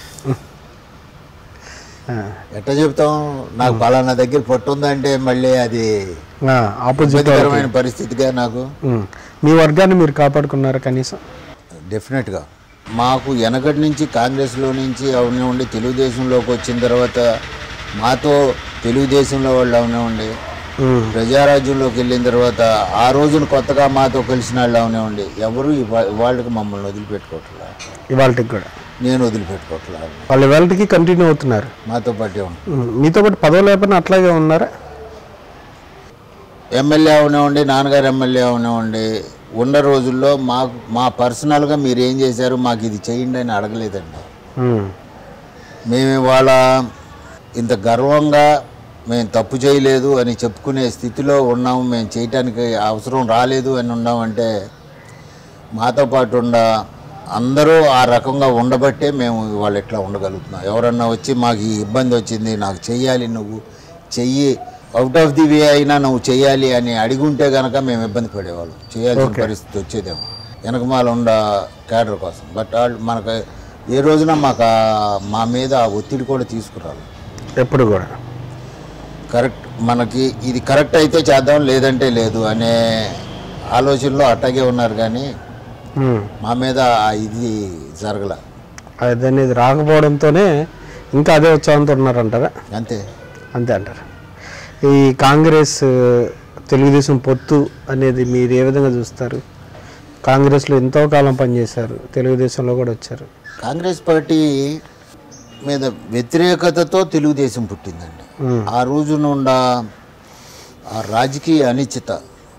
ఆ, ఎట్లా చెప్తాం నాకు పలానా దగ్గర పట్టుందంటే మళ్ళీ అది ఆ, ఆపోజిట్ ఇబ్బందికరమైన పరిస్థితిగా నాకు ఉమ్. మీ వర్గాన్ని మీరు కాపాడుకున్నారా కనీసం డెఫినెట్గా మాకు వెనకటి నుంచి కాంగ్రెస్లో నుంచి అవనివ్వండి తెలుగుదేశంలోకి వచ్చిన తర్వాత మాతో తెలుగుదేశంలో వాళ్ళు అవనివ్వండి ఉమ్, ప్రజారాజ్యంలోకి వెళ్ళిన తర్వాత ఆ రోజున కొత్తగా మాతో కలిసిన వాళ్ళు అవనివ్వండి ఎవరు ఇవా- వాళ్ళకి మమ్మల్ని వదిలిపెట్టుకోవట్లా ఇవాళకి కూడా నేను వదిలిపెట్టుకోవట్లా వాళ్ళు ఇవాళకి కంటిన్యూ అవుతున్నారు మాతో పాటే ఉంటాం ఉమ్, మీతో పాటు పదవి లేకపోయినా అట్లాగే ఉన్నారా ఎమ్మెల్యే అవనివ్వండి నాన్నగారు ఎమ్మెల్యే అవనివ్వండి ఉన్న రోజుల్లో మాకు మా పర్సనల్గా మీరు ఏం చేశారు మాకు ఇది చేయండి అని అడగలేదండి ఉమ్, మేము ఇవాళ ఇంత గర్వంగా మేము తప్పు చేయలేదు అని చెప్పుకునే స్థితిలో ఉన్నాము మేము చేయటానికి అవసరం రాలేదు అని ఉన్నామంటే మాతో పాటు ఉన్న అందరూ ఆ రకంగా ఉండబట్టే మేము ఇవాళ ఇట్లా ఉండగలుగుతున్నాం ఎవరన్నా వచ్చి మాకు ఈ ఇబ్బంది వచ్చింది నాకు చెయ్యాలి నువ్వు చెయ్యి అవుట్ ఆఫ్ ది వే అయినా నువ్వు చెయ్యాలి అని అడిగి ఉంటే కనుక మేము ఇబ్బంది పడేవాళ్ళం చేయాల్సిన పరిస్థితి వచ్చేదేమో వెనకమాల ఉండ క్యాడర్ కోసం బట్ వాళ్ళు మనకు ఏ రోజున మాకు ఆ- మా మీద ఆ ఒత్తిడి కూడా తీసుకురాలి ఎప్పుడు కూడా కరెక్ట్ మనకి ఇది కరెక్ట్ అయితే చేద్దాం లేదంటే లేదు అనే ఆలోచనలో అట్టాగే ఉన్నారు కానీ ఉమ్. మా మీద ఆ ఇది జరగల అదని ఇది రాకపోవడంతోనే ఇంకా అదే ఉత్సాహంతో ఉన్నారంటారా అంతే అంతే అంటారు ఈ కాంగ్రెస్ తెలుగుదేశం పొత్తు అనేది మీరు ఏ విధంగా చూస్తారు కాంగ్రెస్లో ఎంతో కాలం పనిచేశారు తెలుగుదేశంలో కూడా వచ్చారు కాంగ్రెస్ పార్టీ మీద వ్యతిరేకతతో తెలుగుదేశం పుట్టిందండి ఉమ్. ఆ రోజు నుండా ఆ రాజకీయ అనిశ్చిత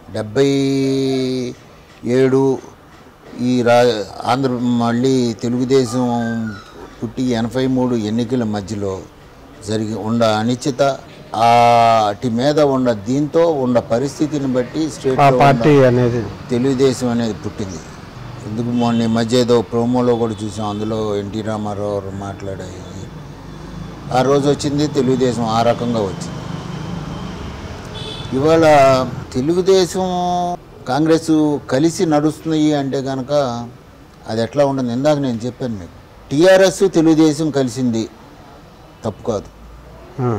డెబ్బై ఏడు ఈ రా ఆంధ్ర మళ్ళీ తెలుగుదేశం పుట్టి ఎనభై మూడు ఎన్నికల మధ్యలో జరిగి ఉండ అనిశ్చిత ఆ వాటి మీద ఉన్న దీంతో ఉన్న పరిస్థితిని బట్టి ఆ స్టేట్ పార్టీ అనేది తెలుగుదేశం అనేది పుట్టింది ఎందుకు మొన్న ఈ మధ్య ఏదో ప్రోమోలో కూడా చూసాం అందులో ఎన్టీ రామారావు గారు మాట్లాడాయి ఆ రోజు వచ్చింది తెలుగుదేశం ఆ రకంగా వచ్చింది ఇవాళ తెలుగుదేశం కాంగ్రెస్ కలిసి నడుస్తున్నాయి అంటే కనుక అది ఎట్లా ఉండదు ఇందాక నేను చెప్పాను మీకు టీఆర్ఎస్ తెలుగుదేశం కలిసింది తప్పు కాదు ఉమ్,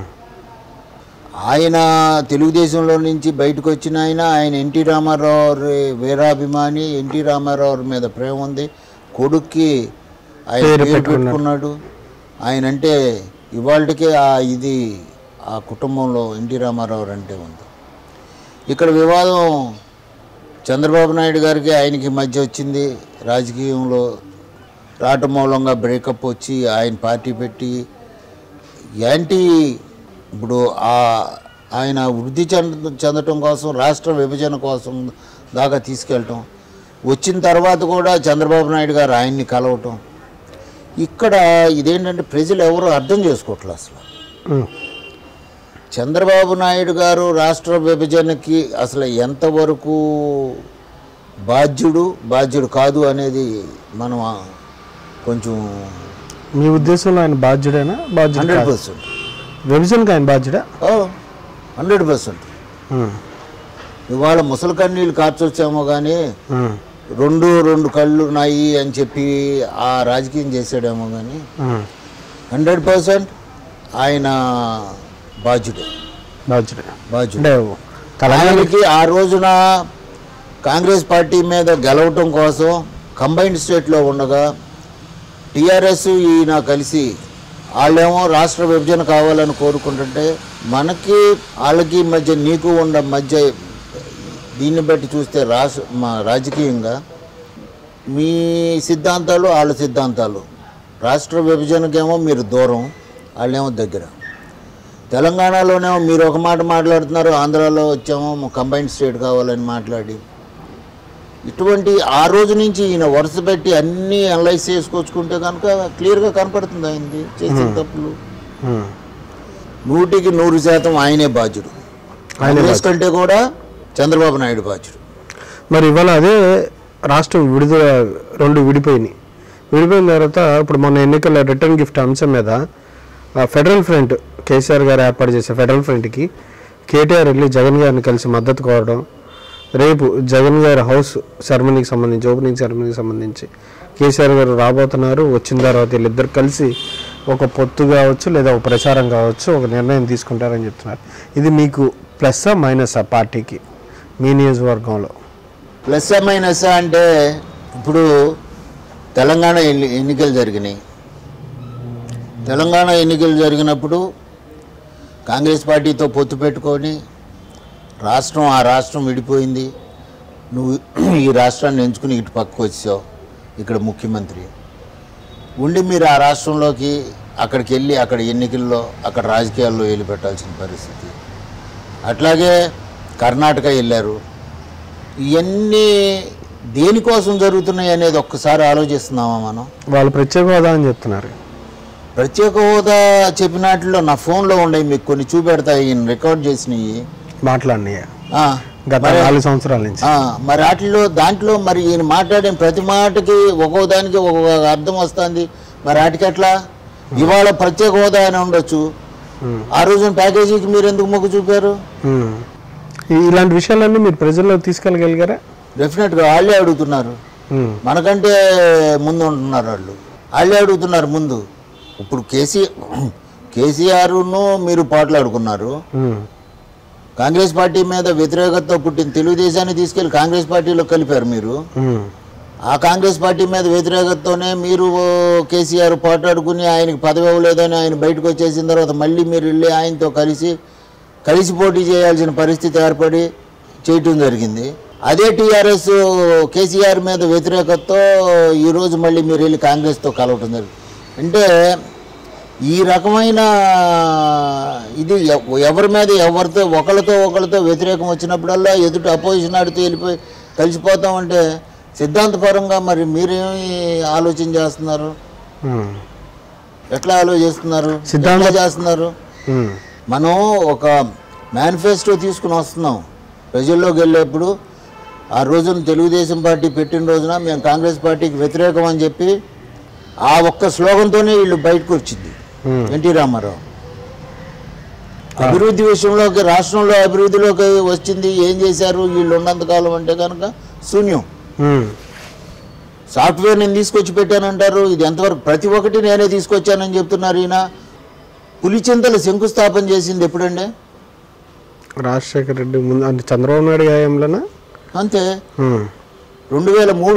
ఆయన తెలుగుదేశంలో నుంచి బయటకు వచ్చిన ఆయన ఆయన ఎన్టీ రామారావు గారి వీరాభిమాని ఎన్టీ రామారావు గారి మీద ప్రేమ ఉంది కొడుక్కి ఆయన పేరు పేరు పెట్టుకున్నాడు. పెట్టుకున్నాడు ఆయన అంటే ఇవాళకే ఆ ఇది ఆ కుటుంబంలో ఎన్టీ రామారావు అంటే ఉంది ఇక్కడ వివాదం చంద్రబాబు నాయుడు గారికి ఆయనకి మధ్య వచ్చింది రాజకీయంలో రాట మూలంగా బ్రేకప్ వచ్చి ఆయన పార్టీ పెట్టి యాంటీ ఇప్పుడు ఆ ఆయన వృద్ధి చెంద చెందటం కోసం రాష్ట్ర విభజన కోసం దాకా తీసుకెళ్ళటం వచ్చిన తర్వాత కూడా చంద్రబాబు నాయుడు గారు ఆయన్ని కలవటం ఇక్కడ ఇదేంటంటే ప్రజలు ఎవరు అర్థం చేసుకోవట్లేదు అసలు ఉమ్, చంద్రబాబు నాయుడు గారు రాష్ట్ర విభజనకి అసలు ఎంతవరకు బాధ్యుడు బాధ్యుడు కాదు అనేది మనం ఆ, కొంచెం మీ ఉద్దేశంలో ఆయన బాధ్యుడేనా బాధ్యుడు హండ్రెడ్ కాదా? పర్సెంట్ విభజనకు ఆయన బాధ్యుడా హండ్రెడ్ పర్సెంట్ ఉమ్, ఇవాళ ముసలి కన్నీళ్ళు కార్చొచ్చామో కానీ ఉమ్, రెండు రెండు కళ్ళు ఉన్నాయి అని చెప్పి ఆ రాజకీయం చేసాడేమో కానీ ఉమ్, హండ్రెడ్ పర్సెంట్ ఆయన బాధ్యుడే బాధ్యుడే బాధ్యుడు అంటే తెలంగాణ ఆయనకి ఆ రోజున కాంగ్రెస్ పార్టీ మీద గెలవటం కోసం కంబైన్డ్ స్టేట్లో ఉండగా టీఆర్ఎస్ ఈయన కలిసి వాళ్ళేమో రాష్ట్ర విభజన కావాలని కోరుకుంటుంటే మనకి వాళ్ళకి మధ్య నీకు ఉన్న మధ్య దీన్ని బట్టి చూస్తే రాష్ట్ర మా రాజకీయంగా మీ సిద్ధాంతాలు వాళ్ళ సిద్ధాంతాలు రాష్ట్ర విభజనకేమో మీరు దూరం వాళ్ళేమో దగ్గర తెలంగాణలోనేమో మీరు ఒక మాట మాట్లాడుతున్నారు ఆంధ్రాలో వచ్చామో కంబైన్డ్ స్టేట్ కావాలని మాట్లాడి ఇటువంటి ఆ రోజు నుంచి ఈయన వరుస పెట్టి అన్నీ అనలైజ్ చేసుకొచ్చుకుంటే కనుక క్లియర్గా కనపడుతుంది ఆయనది చేసిన తప్పులు ఉమ్, నూటికి నూరు శాతం ఆయనే బాధ్యుడు కాంగ్రెస్ కంటే కూడా చంద్రబాబు నాయుడు బాధ్యుడు మరి ఇవాళ అదే రాష్ట్రం విడుదల రెండు విడిపోయినాయి విడిపోయిన తర్వాత ఇప్పుడు మొన్న ఎన్నికల రిటర్న్ గిఫ్ట్ అంశం మీద ఆ ఫెడరల్ ఫ్రంట్ కేసీఆర్ గారు ఏర్పాటు చేసే ఫెడరల్ ఫ్రంట్కి కేటీఆర్ వెళ్ళి జగన్ గారిని కలిసి మద్దతు కోరడం రేపు జగన్ గారి హౌస్ సెరమనీకి సంబంధించి ఓపెనింగ్ సెరమనీకి సంబంధించి కేసీఆర్ గారు రాబోతున్నారు వచ్చిన తర్వాత వీళ్ళిద్దరు కలిసి ఒక పొత్తు కావచ్చు లేదా ఒక ప్రచారం కావచ్చు ఒక నిర్ణయం తీసుకుంటారని చెప్తున్నారు ఇది మీకు ప్లస్సా మైనసా పార్టీకి మీ నియోజకవర్గంలో ప్లస్ మైనస్ అంటే ఇప్పుడు తెలంగాణ ఎన్ని ఎన్నికలు జరిగినాయి తెలంగాణ ఎన్నికలు జరిగినప్పుడు కాంగ్రెస్ పార్టీతో పొత్తు పెట్టుకొని రాష్ట్రం ఆ రాష్ట్రం విడిపోయింది నువ్వు ఈ రాష్ట్రాన్ని ఎంచుకుని ఇటు పక్కకు వచ్చావు ఇక్కడ ముఖ్యమంత్రి ఉండి మీరు ఆ రాష్ట్రంలోకి అక్కడికి వెళ్ళి అక్కడ ఎన్నికల్లో అక్కడ రాజకీయాల్లో వెళ్ళి పెట్టాల్సిన పరిస్థితి అట్లాగే కర్ణాటక వెళ్ళారు ఇవన్నీ దేనికోసం జరుగుతున్నాయి అనేది ఒక్కసారి ఆలోచిస్తున్నామా మనం వాళ్ళు ప్రత్యేక హోదా అని చెప్తున్నారు ప్రత్యేక హోదా చెప్పినట్లో నా ఫోన్లో ఉండేవి మీకు కొన్ని చూపెడతా ఈయన రికార్డ్ చేసినవి మాట్లాడినాయి ఆ, గత మరి- నాలుగు సంవత్సరాల నుంచి ఆ, మరి వాటిలో దాంట్లో మరి ఈయన మాట్లాడిన ప్రతి మాటకి ఒక్కో దానికి ఒక్కొక్క అర్థం వస్తుంది మరి వాటికి ఎట్లా ఇవాళ ప్రత్యేక హోదా అని ఉండొచ్చు ఆ రోజున ప్యాకేజీకి మీరు ఎందుకు మొగ్గు చూపారు ఉమ్. ఈ- ఇలాంటి విషయాలన్నీ మీరు ప్రజల్లో తీసుకెళ్ళగలిగారా డెఫినెట్గా వాళ్ళే అడుగుతున్నారు ఉమ్. మనకంటే ముందు ఉంటున్నారు వాళ్ళు వాళ్ళే అడుగుతున్నారు ముందు ఇప్పుడు కేసీ కేసీఆర్ను మీరు పోట్లాడుకున్నారు ఉమ్. కాంగ్రెస్ పార్టీ మీద వ్యతిరేకతతో పుట్టిన తెలుగుదేశాన్ని తీసుకెళ్లి కాంగ్రెస్ పార్టీలో కలిపారు మీరు ఉమ్. ఆ కాంగ్రెస్ పార్టీ మీద వ్యతిరేకతతోనే మీరు ఓ, కేసీఆర్ పోటాడుకుని ఆయనకి పదవి ఇవ్వలేదని ఆయన బయటకు వచ్చేసిన తర్వాత మళ్ళీ మీరు వెళ్ళి ఆయనతో కలిసి కలిసి పోటీ చేయాల్సిన పరిస్థితి ఏర్పడి చేయటం జరిగింది అదే టీఆర్ఎస్ కేసీఆర్ మీద వ్యతిరేకతతో ఈరోజు మళ్ళీ మీరు వెళ్ళి కాంగ్రెస్తో కలవటం జరిగింది అంటే ఈ రకమైన ఇది ఎవ- ఎవరి మీద ఎవరితో ఒకరితో ఒకరితో వ్యతిరేకం వచ్చినప్పుడల్లా ఎదుటి అపోజిషన్ ఆడితే వెళ్ళిపోయి కలిసిపోతామంటే సిద్ధాంతపరంగా మరి మీరేమి ఆలోచన చేస్తున్నారు ఉమ్, ఎట్లా ఆలోచిస్తున్నారు సిద్ధాంత- ఎట్లా చేస్తున్నారు ఉమ్, మనం ఒక మేనిఫెస్టో తీసుకుని వస్తున్నాం ప్రజల్లోకి వెళ్ళేప్పుడు ఆ రోజున తెలుగుదేశం పార్టీ పెట్టిన రోజున మేము కాంగ్రెస్ పార్టీకి వ్యతిరేకం అని చెప్పి ఆ ఒక్క స్లోగన్తోనే వీళ్ళు బయటకు వచ్చింది ఉమ్. ఎన్టీ రామారావు అభివృద్ధి విషయంలోకి రాష్ట్రంలో అభివృద్ధిలోకి వచ్చింది ఏం చేశారు వీళ్ళు ఉన్నంతకాలం అంటే కనుక శూన్యం ఉమ్, సాఫ్ట్వేర్ నేను తీసుకొచ్చి పెట్టానంటారు ఇది ఎంతవరకు ప్రతి ఒక్కటి నేనే తీసుకొచ్చానని చెప్తున్నారు ఈయన పులిచింతలు శంకుస్థాపన చేసింది ఎప్పుడండి రాజశేఖర రెడ్డి ముందు అంటే చంద్రబాబు నాయుడు గాయంలోనా అంతే ఉమ్, రెండు వేల మూడు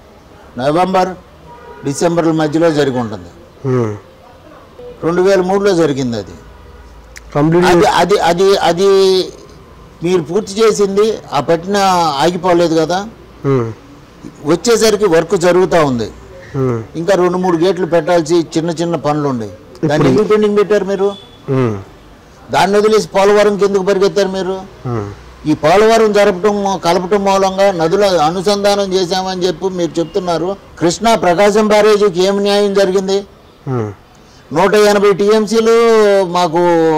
నవంబర్ డిసెంబర్ల మధ్యలో జరిగి ఉంటుంది ఉమ్. రెండు వేల మూడులో జరిగింది అది కంప్లీట్ అది అది అది అది మీరు పూర్తి చేసింది ఆ పట్టిన ఆగిపోలేదు కదా ఉమ్, వచ్చేసరికి వర్క్ జరుగుతూ ఉంది ఉమ్, ఇంకా రెండు మూడు గేట్లు పెట్టాల్సి చిన్న చిన్న పనులు ఉన్నాయి దాన్ని ఎందుకు పెండింగ్ పెట్టారు మీరు ఉమ్, దాన్ని వదిలేసి పోలవరం కిందకు పరిగెత్తారు మీరు ఉమ్, ఈ పోలవరం జరపటం కలపటం మూలంగా నదుల అనుసంధానం చేశామని చెప్పి మీరు చెప్తున్నారు కృష్ణా ప్రకాశం బ్యారేజీకి ఏం న్యాయం జరిగింది ఉమ్, నూట ఎనభై టీఎంసీలు మాకు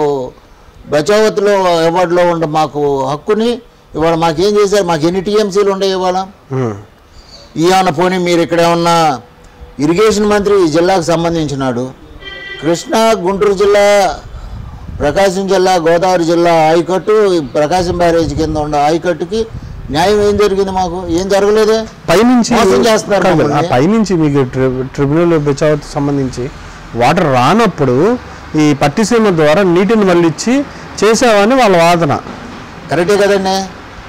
బచావత్లో అవార్డులో ఉండ మాకు హక్కుని ఇవాళ మాకేం చేశారు మాకు ఎన్ని టీఎంసీలు ఉన్నాయి ఇవాళ ఉమ్, ఈయన పోనీ మీరు ఇక్కడ ఏమన్నా ఇరిగేషన్ మంత్రి ఈ జిల్లాకు సంబంధించినాడు కృష్ణా గుంటూరు జిల్లా ప్రకాశం జిల్లా గోదావరి జిల్లా ఆయకట్టు ఈ ప్రకాశం బ్యారేజ్ కింద ఉన్న ఆయకట్టుకి న్యాయం ఏం జరిగింది మాకు ఏం జరగలేదే పైనుంచి మోసం చేస్తున్నారు కాదు, ఆ మమ్మల్ని. పైనుంచి మీకు ట్రి- ట్రిబ్యునల్ బచావత్ సంబంధించి వాటర్ రానప్పుడు ఈ పట్టిసీమ ద్వారా నీటిని మళ్ళిచ్చి చేసావని వాళ్ళ వాదన కరెక్టే కదండి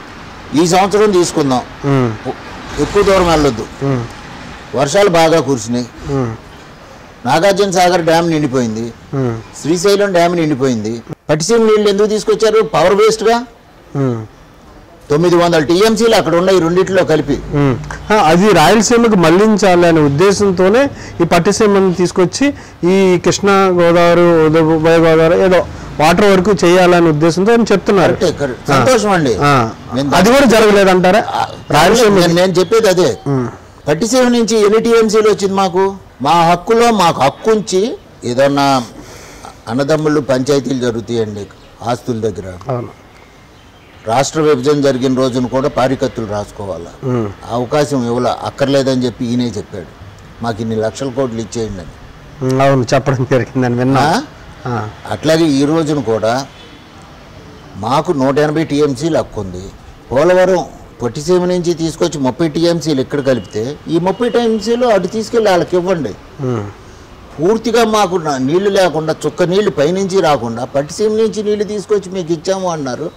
ఈ సంవత్సరం తీసుకుందాం ఉమ్, ఎక్కువ దూరం వెళ్ళొద్దు ఉమ్, వర్షాలు బాగా కురిసినాయి ఉమ్, నాగార్జున సాగర్ డ్యామ్ నిండిపోయింది ఉమ్, శ్రీశైలం డ్యామ్ నిండిపోయింది పట్టిసీమ నీళ్ళు ఎందుకు తీసుకొచ్చారు పవర్ వేస్ట్గా ఉమ్, తొమ్మిది వందల టీఎంసీలు అక్కడ ఉన్నాయి రెండిట్లో కలిపి ఉమ్. ఆ, అది రాయలసీమకు మళ్లించాలి అనే ఉద్దేశంతోనే ఈ పట్టిసీమను తీసుకొచ్చి ఈ కృష్ణా గోదావరి ఉద- ఉభయ గోదావరి ఏదో వాటర్ వరకు చేయాలనే ఉద్దేశంతో అని చెప్తున్నారు కరెక్టే, కరెక్ట్. సంతోషం అండి ఆ, నేను అది కూడా జరగలేదంటారా రాయలసీమ నేను నేను చెప్పేది అదే పట్టిసీమ నుంచి ఎన్ని టీఎంసీలు వచ్చింది మాకు మా హక్కులో మాకు హక్కు ఉంచి ఏదన్నా అన్నదమ్ముళ్ళు పంచాయతీలు జరుగుతాయండి ఆస్తుల దగ్గర అవును రాష్ట్ర విభజన జరిగిన రోజున కూడా పారికత్తులు రాసుకోవాలా ఉమ్, ఆ అవకాశం ఇవ్వాల అక్కర్లేదని చెప్పి ఈయనే చెప్పాడు మాకు ఇన్ని లక్షల కోట్లు ఇచ్చేయండి అని ఉమ్, అవును చెప్పడం జరిగిందని విన్నా ఆ? ఆ, అట్లాగే ఈ రోజున కూడా మాకు నూట ఎనభై టీఎంసీలు హక్కు ఉంది పోలవరం పొట్టిసీమ నుంచి తీసుకొచ్చి ముప్పై టీఎంసీలు ఇక్కడ కలిపితే ఈ ముప్పై టీఎంసీలు అటు తీసుకెళ్ళి వాళ్ళకి ఇవ్వండి ఉమ్, పూర్తిగా మాకు నా- నీళ్లు లేకుండా చుక్క నీళ్లు పైనుంచి రాకుండా పట్టిసీమ నుంచి నీళ్లు తీసుకొచ్చి మీకు ఇచ్చాము అన్నారు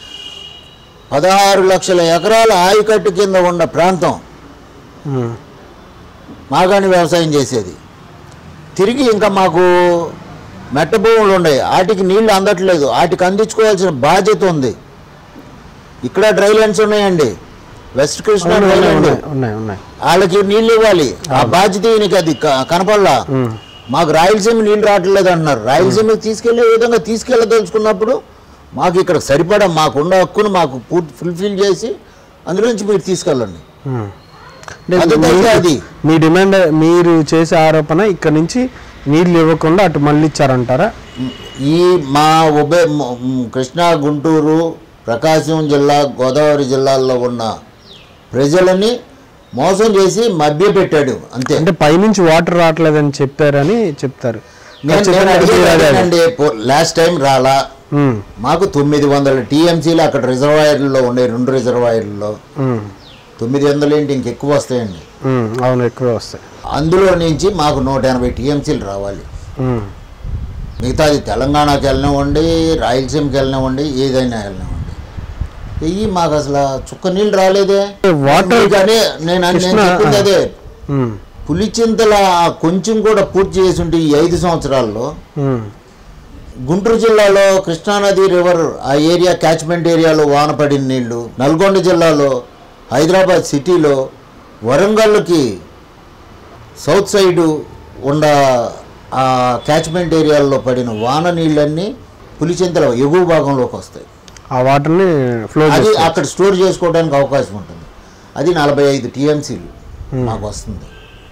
పదహారు లక్షల ఎకరాల ఆయకట్టు కింద ఉన్న ప్రాంతం ఉమ్, మాగాణి వ్యవసాయం చేసేది తిరిగి ఇంకా మాకు మెట్ట భూములు ఉన్నాయి వాటికి నీళ్లు అందట్లేదు వాటికి అందించుకోవాల్సిన బాధ్యత ఉంది ఇక్కడ డ్రై ల్యాండ్స్ ఉన్నాయండి వెస్ట్ కృష్ణా అవును, డ్రై ఉన్నాయి, ల్యాండ్ ఉన్నాయి ఉన్నాయి ఉన్నాయి వాళ్ళకి నీళ్ళు ఇవ్వాలి ఆ బాధ్యత ఈయనకి అది క- కనపడలా ఉమ్, మాకు రాయలసీమ నీళ్ళు రావట్లేదు అంటున్నారు రాయలసీమకి తీసుకెళ్లే విధంగా తీసుకెళ్ళదలుచుకున్నప్పుడు మాకు ఇక్కడ సరిపడా మాకున్న హక్కును మాకు పూర్తి ఫుల్ఫిల్ చేసి అందులో నుంచి మీరు తీసుకెళ్ళండి ఉమ్. అంటే అది మీ- అయితే అది. మీ డిమాండ్ మీరు చేసే ఆరోపణ ఇక్కడ నుంచి నీళ్ళు ఇవ్వకుండా అటు మళ్ళీ ఇచ్చారంటారా ఈ మా ఉభయ మ- మ్, కృష్ణా గుంటూరు ప్రకాశం జిల్లా గోదావరి జిల్లాల్లో ఉన్న ప్రజలని మోసం చేసి మభ్యపెట్టాడు అంతే అంటే పైనుంచి వాటర్ రావట్లేదని చెప్పారని చెప్తారు నేను నేను ఖచ్చితంగా అడిగేది అదే, అదే. అదేనండి లాస్ట్ టైం రాలా ఉమ్, మాకు తొమ్మిది వందల టీఎంసీలు అక్కడ రిజర్వాయర్లలో ఉండే రెండు రిజర్వాయర్లలో ఉమ్, తొమ్మిది వందలు ఏంటి ఇంకెక్కువ వస్తాయండి ఉమ్, అవును ఎక్కువ వస్తాయి అందులో నుంచి మాకు నూట ఎనభై టీఎంసీలు రావాలి ఉమ్, మిగతాది తెలంగాణకి వెళ్ళనివ్వండి రాయలసీమకి వెళ్ళనివ్వండి ఏదైనా వెళ్ళనివ్వండి ఇవి మాకు అసలు ఆ చుక్క నీళ్ళు రాలేదే వాటర్ కానీ నేను నేను కృష్ణ- చెప్పింది అదే ఉమ్, పులిచింతల ఆ కొంచెం కూడా పూర్తి చేసి ఉంటే ఈ ఐదు సంవత్సరాల్లో ఉమ్, గుంటూరు జిల్లాలో కృష్ణానది రివర్ ఆ ఏరియా క్యాచ్మెంట్ ఏరియాలో వాన పడిన నీళ్లు నల్గొండ జిల్లాలో హైదరాబాద్ సిటీలో వరంగల్కి సౌత్ సైడు ఉన్న ఆ క్యాచ్మెంట్ ఏరియాల్లో పడిన వాన నీళ్ళన్నీ పులిచింతల ఎగువ భాగంలోకి వస్తాయి ఆ వాటర్ని ఫ్లో అది చేస్తారు అక్కడ స్టోర్ చేసుకోవడానికి అవకాశం ఉంటుంది అది నలభై ఐదు టీఎంసీలు మాకు వస్తుంది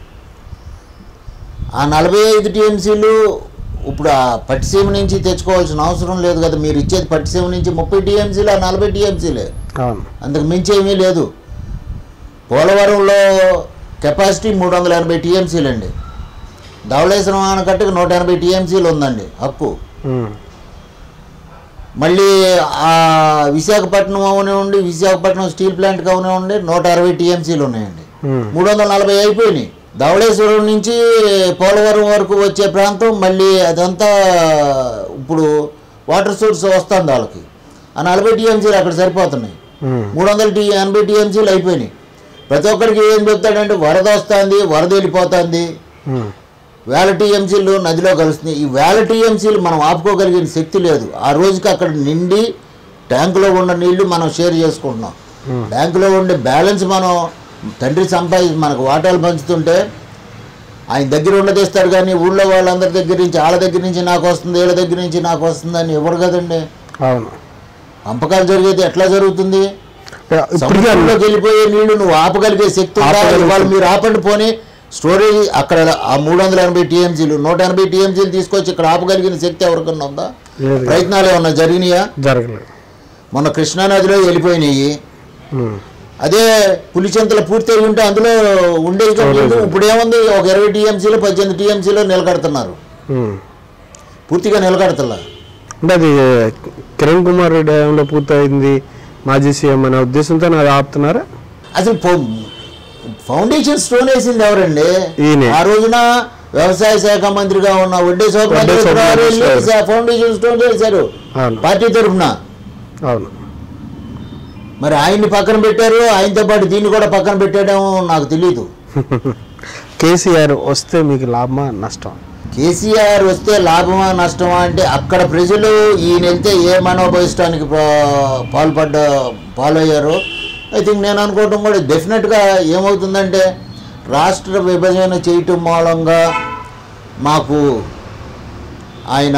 ఆ నలభై ఐదు టీఎంసీలు ఇప్పుడు ఆ పట్టిసీమ నుంచి తెచ్చుకోవాల్సిన అవసరం లేదు కదా మీరు ఇచ్చేది పట్టిసీమ నుంచి ముప్పై టీఎంసీలు ఆ నలభై టీఎంసీలే అవును అంతకు మించి ఏమీ లేదు పోలవరంలో కెపాసిటీ మూడు వందల ఎనభై టీఎంసీలు అండి ధవళేశ్వరం ఆనకట్టుకు నూట ఎనభై టీఎంసీలు ఉందండి హక్కు ఉమ్. మళ్ళీ ఆ విశాఖపట్నం అవనివ్వండి విశాఖపట్నం స్టీల్ ప్లాంట్కి అవనివ్వండి నూట అరవై టీఎంసీలు ఉన్నాయండి ఉమ్. మూడు వందల నలభై అయిపోయినాయి ధవళేశ్వరం నుంచి పోలవరం వరకు వచ్చే ప్రాంతం మళ్ళీ అదంతా ఇప్పుడు వాటర్ సోర్స్ వస్తుంది వాళ్ళకి ఆ నలభై టీఎంసీలు అక్కడ సరిపోతున్నాయి ఉమ్. మూడు వందల టీ ఎనభై టీఎంసీలు అయిపోయినాయి ప్రతి ఒక్కరికి ఏం చెప్తాడంటే వరద వస్తుంది వరద వెళ్ళిపోతుంది ఉమ్. వేల టీఎంసీలు నదిలో కలుస్తున్నాయి ఈ వేల టీఎంసీలు మనం ఆపుకోగలిగిన శక్తి లేదు ఆ రోజుకి అక్కడ నిండి ట్యాంకులో ఉన్న నీళ్లు మనం షేర్ చేసుకుంటున్నాం బ్యాంకులో ఉండే బ్యాలెన్స్ మనం తండ్రి సంపాదించి మనకు వాటాలు పంచుతుంటే ఆయన దగ్గర ఉండదీస్తాడు కానీ ఊళ్ళో వాళ్ళందరి దగ్గర నుంచి వాళ్ళ దగ్గర నుంచి నాకు వస్తుంది వీళ్ళ దగ్గర నుంచి నాకు వస్తుంది అని ఇవ్వరు కదండి అవును పంపకాలు జరిగేది ఎట్లా జరుగుతుంది ఇప్పటికీ సముద్రంలోకి వెళ్ళిపోయే నీళ్లు నువ్వు ఆపగలిగే శక్తి ఉందా? ఆపగలిగే ఇవాళ మీరు ఆపండి పోనీ స్టోరేజ్ అక్కడ ఆ మూడు వందల ఎనభై టీఎంసీలు నూట ఎనభై టీఎంసీలు తీసుకొచ్చి ఇక్కడ ఆపగలిగిన శక్తి ఎవరికన్నా ఉందా లేదు ప్రయత్నాలు ఏమన్నా జరిగినాయా జరగలేదు మొన్న కృష్ణానదిలో వెళ్ళిపోయినాయి ఉమ్. అదే పులిచెంతలు పూర్తి అయి ఉంటే అందులో ఉండేది కదా నీళ్లు. ఇప్పుడు ఏముంది ఒక ఇరవై టీఎంసీలో పద్దెనిమిది టీఎంసీలో నిలకడుతున్నారు ఉమ్. పూర్తిగా నిలకడతలా అంటే అది కిరణ్ కుమార్ రెడ్డి హయాంలో పూర్తయింది మాజీ సీఎం అనే ఉద్దేశంతో అది ఆపుతున్నారా అసలు ఫౌ- ఫౌండేషన్ స్టోన్ వేసింది ఎవరండి ఈయనే. ఆ రోజున వ్యవసాయ శాఖ మంత్రిగా ఉన్న వడ్డే వడ్డే సోమనాథ్ సోమనాథ్ ఫౌండేషన్ స్టోన్ వేశారు అవును పార్టీ తరఫున అవును మరి ఆయన్ని పక్కన పెట్టారు ఆయనతో పాటు దీన్ని కూడా పక్కన పెట్టాడేమో నాకు తెలియదు కేసీఆర్ వస్తే మీకు లాభమా నష్టం కేసీఆర్ వస్తే లాభమా నష్టమా అంటే అక్కడ ప్రజలు ఈయన వెళ్తే ఏ మనోభవిష్టానికి పా- పాల్పడ్డ పాలయ్యారో ఐ థింక్ నేను అనుకోవటం కూడా డెఫినెట్గా ఏమవుతుందంటే రాష్ట్ర విభజన చేయటం మూలంగా మాకు ఆయన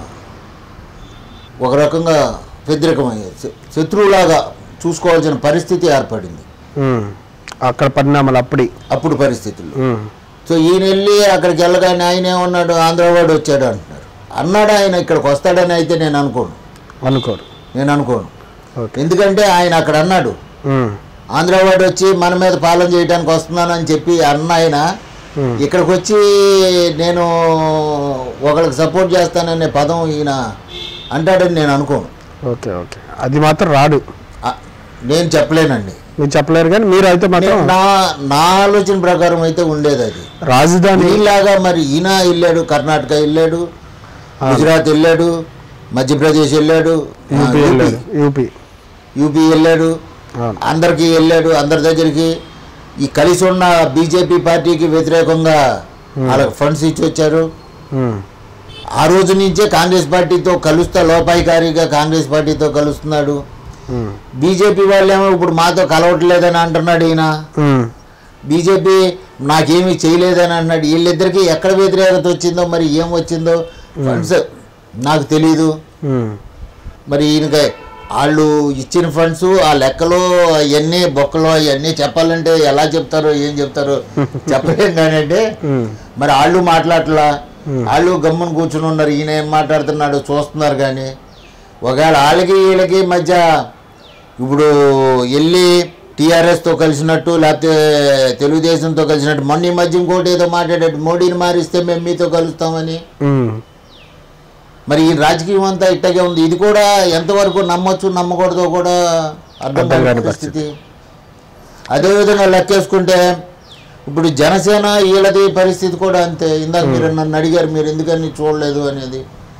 ఒక రకంగా వ్యతిరేకమయ్యారు శ- శత్రువులాగా చూసుకోవాల్సిన పరిస్థితి ఏర్పడింది ఉమ్. అక్కడ పరిణామాలు అప్పటి అప్పుడు పరిస్థితుల్లో ఉమ్. సో ఈయన వెళ్ళి అక్కడికి వెళ్ళగానే ఆయన ఏమన్నాడు ఆంధ్రవాడు వచ్చాడు అంటున్నారు అన్నాడు ఆయన ఇక్కడికి వస్తాడని అయితే నేను అనుకోను అనుకోరు నేను అనుకోను ఓకే ఎందుకంటే ఆయన అక్కడ అన్నాడు ఉమ్. ఆంధ్రవాడు వచ్చి మన మీద పాలన చేయడానికి వస్తున్నానని చెప్పి అన్న ఆయన ఉమ్. ఇక్కడికి వచ్చి నేను ఒకరికి సపోర్ట్ చేస్తాననే పదం ఈయన అంటాడని నేను అనుకోను ఓకే ఓకే అది మాత్రం రాడు ఆ, నేను చెప్పలేనండి మీరు చెప్పలేరు కానీ మీరు అయితే మాత్రం నేను- నా నా ఆలోచన ప్రకారం అయితే ఉండేది అది రాజధాని ఈలాగా మరి ఈయన వెళ్ళాడు కర్ణాటక వెళ్ళాడు గుజరాత్ వెళ్ళాడు మధ్యప్రదేశ్ వెళ్ళాడు ఆ, యూపీ యూపీ వెళ్ళాడు యూపీ యూపీ వెళ్ళాడు అవును అందరికీ వెళ్ళాడు అందరి దగ్గరికి ఈ కలిసి ఉన్న బీజేపీ పార్టీకి వ్యతిరేకంగా వాళ్ళకి ఫండ్స్ ఇచ్చి వచ్చారు ఉమ్. ఆ రోజు నుంచే కాంగ్రెస్ పార్టీతో కలుస్తా లోపాయికారిగా కాంగ్రెస్ పార్టీతో కలుస్తున్నాడు ఉమ్. బీజేపీ వాళ్ళేమో ఇప్పుడు మాతో కలవట్లేదని అంటున్నాడు ఈయన ఉమ్. బీజేపీ నాకేమీ చేయలేదని అన్నాడు వీళ్ళిద్దరికి ఎక్కడ వ్యతిరేకత వచ్చిందో మరి ఏం వచ్చిందో ఫండ్స్ నాకు తెలీదు ఉమ్. మరి ఈయనకి వాళ్ళు ఇచ్చిన ఫండ్స్ ఆ లెక్కలు అవన్నీ బొక్కలు అవన్నీ చెప్పాలంటే ఎలా చెప్తారో ఏం చెప్తారో చెప్పలేం కానీ అంటే ఉమ్. మరి వాళ్ళు మాట్లాడలా వాళ్ళు గమ్మున కూర్చుని ఉన్నారు ఈయన ఏం మాట్లాడుతున్నాడు చూస్తున్నారు కానీ ఒకవేళ వాళ్ళకి వీళ్ళకి మధ్య ఇప్పుడు వెళ్ళి టీఆర్ఎస్తో కలిసినట్టు లేకపోతే తెలుగుదేశంతో కలిసినట్టు మొన్న ఈ మధ్య ఇంకోటి ఏదో మాట్లాడాడు మోడీని మారిస్తే మేము మీతో కలుస్తామని ఉమ్. మరి ఈ రాజకీయం అంతా ఇట్టగే ఉంది ఇది కూడా ఎంతవరకు నమ్మొచ్చు నమ్మకూడదో కూడా అర్థం అర్థం కాని కాని పరిస్థితి అదేవిధంగా లెక్కేసుకుంటే ఇప్పుడు జనసేన వీళ్ళది పరిస్థితి కూడా అంతే ఇందాక మీరు నన్ను అడిగారు మీరు ఎందుకని చూడలేదు అనేది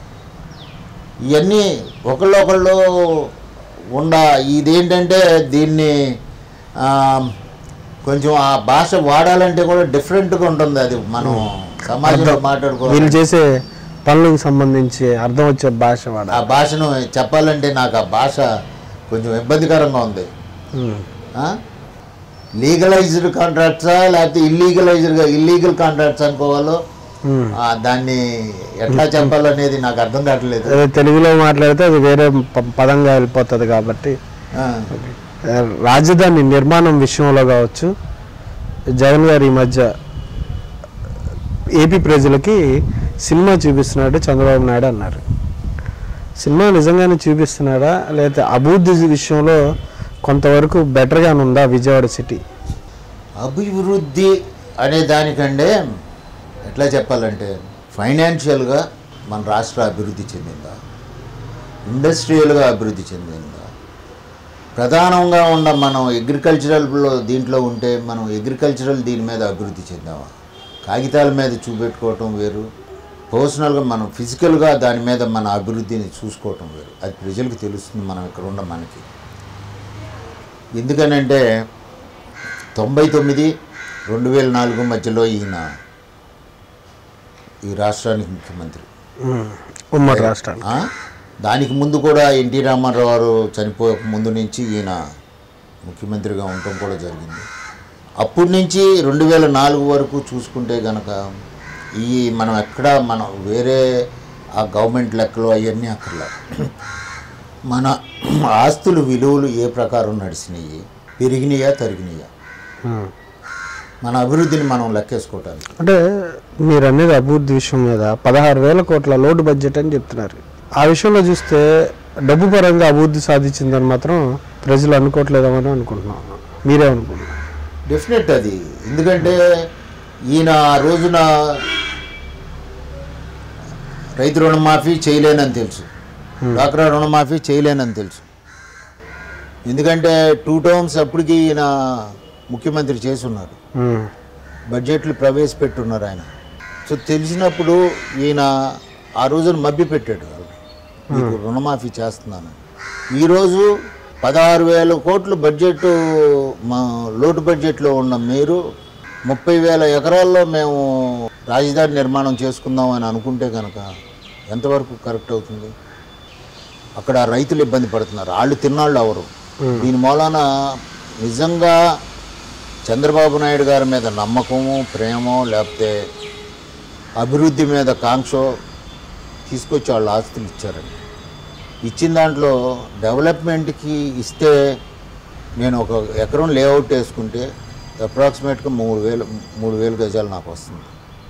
ఇవన్నీ ఒకళ్ళొకళ్ళు ఉండ ఇదేంటంటే దీన్ని ఆ, కొంచెం ఆ భాష వాడాలంటే కూడా డిఫరెంట్గా ఉంటుంది అది మనం సమాజంలో మాట్లాడుకోవాలి వీళ్ళు చేసే పనులకు సంబంధించి అర్థం వచ్చే భాష వాడ ఆ భాషను చెప్పాలంటే నాకు ఆ భాష కొంచెం ఇబ్బందికరంగా ఉంది ఉమ్. లీగలైజ్డ్ కాంట్రాక్ట్సా లేకపోతే ఇల్లీగలైజ్డ్గా ఇల్లీగల్ కాంట్రాక్ట్స్ అనుకోవాలో ఆ, దాన్ని ఎట్లా చెప్పాలనేది నాకు అర్థం కావట్లేదు అదే తెలుగులో మాట్లాడితే అది వేరే ప- పదంగా వెళ్ళిపోతుంది కాబట్టి ఆ, ఆ, రాజధాని నిర్మాణం విషయంలో కావచ్చు జగన్ గారు ఈ మధ్య ఏపీ ప్రజలకి సినిమా చూపిస్తున్నాడు చంద్రబాబు నాయుడు అన్నారు సినిమా నిజంగానే చూపిస్తున్నాడా లేకపోతే అభివృద్ధి విషయంలో కొంతవరకు బెటర్గానే ఉందా విజయవాడ సిటీ అభివృద్ధి అనే దానికంటే ఎట్లా చెప్పాలంటే ఫైనాన్షియల్గా మన రాష్ట్ర అభివృద్ధి చెందిందా ఇండస్ట్రియల్గా అభివృద్ధి చెందిందా ప్రధానంగా ఉన్న మనం అగ్రికల్చరల్లో దీంట్లో ఉంటే మనం అగ్రికల్చరల్ దీని మీద అభివృద్ధి చెందామా కాగితాల మీద చూపెట్టుకోవటం వేరు పర్సనల్గా మనం ఫిజికల్గా దాని మీద మన అభివృద్ధిని చూసుకోవటం వేరు అది ప్రజలకు తెలుస్తుంది మనం ఇక్కడ ఉన్న మనకి ఎందుకనంటే తొంభై తొమ్మిది రెండు వేల నాలుగు మధ్యలో ఈయన ఈ రాష్ట్రానికి ముఖ్యమంత్రి ఉమ్మడి రాష్ట్రాలు ఆ? దానికి ముందు కూడా ఎన్టీ రామారావు గారు చనిపోయక ముందు నుంచి ఈయన ముఖ్యమంత్రిగా ఉండటం కూడా జరిగింది అప్పటి నుంచి రెండు వేల నాలుగు వరకు చూసుకుంటే గనక ఈ మనం ఎక్కడ మనం వేరే ఆ గవర్నమెంట్ లెక్కలు అవన్నీ అక్కర్లా మన ఆస్తుల విలువలు ఏ ప్రకారం నడిచినాయి పెరిగినాయా తరిగినాయా ఉమ్. మన అభివృద్ధిని మనం లెక్కేసుకోవటానికి అంటే మీరు అనేది అభివృద్ధి విషయం మీద పదహారు వేల కోట్ల లోటు బడ్జెట్ అని చెప్తున్నారు ఆ విషయంలో చూస్తే డబ్బు పరంగా అభివృద్ధి సాధించిందని మాత్రం ప్రజలు అనుకోవట్లేదేమని అనుకుంటున్నాను మీరే అనుకుంటున్నారు డెఫినెట్ అది ఎందుకంటే ఈయన ఆ రోజున రైతు రుణమాఫీ చేయలేనని తెలుసు డ్వాక్రా రుణమాఫీ చేయలేనని తెలుసు ఎందుకంటే టూ టర్మ్స్ అప్పటికి ఈయన ముఖ్యమంత్రి చేసి ఉన్నారు ఉమ్. బడ్జెట్లు ప్రవేశపెట్టున్నారు ఆయన సో తెలిసినప్పుడు ఈయన ఆ రోజున మభ్య పెట్టాడు వాళ్ళు మీకు రుణమాఫీ చేస్తున్నాను ఈరోజు పదహారు వేల కోట్లు బడ్జెట్ మా లోటు బడ్జెట్లో ఉన్న మీరు ముప్పై వేల ఎకరాల్లో మేము రాజధాని నిర్మాణం చేసుకుందాం అని అనుకుంటే కనుక ఎంతవరకు కరెక్ట్ అవుతుంది అక్కడ రైతులు ఇబ్బంది పడుతున్నారు వాళ్ళు తిన్నాళ్ళు అవరు దీని మూలాన నిజంగా చంద్రబాబు నాయుడు గారి మీద నమ్మకము ప్రేమో లేకపోతే అభివృద్ధి మీద కాంక్ష తీసుకొచ్చి వాళ్ళు ఆస్తులు ఇచ్చారండి ఇచ్చిన దాంట్లో డెవలప్మెంట్కి ఇస్తే నేను ఒక ఎకరం లేఅవుట్ వేసుకుంటే అప్రాక్సిమేట్గా మూడు వేలు మూడు వేలు గజాలు నాకు వస్తుంది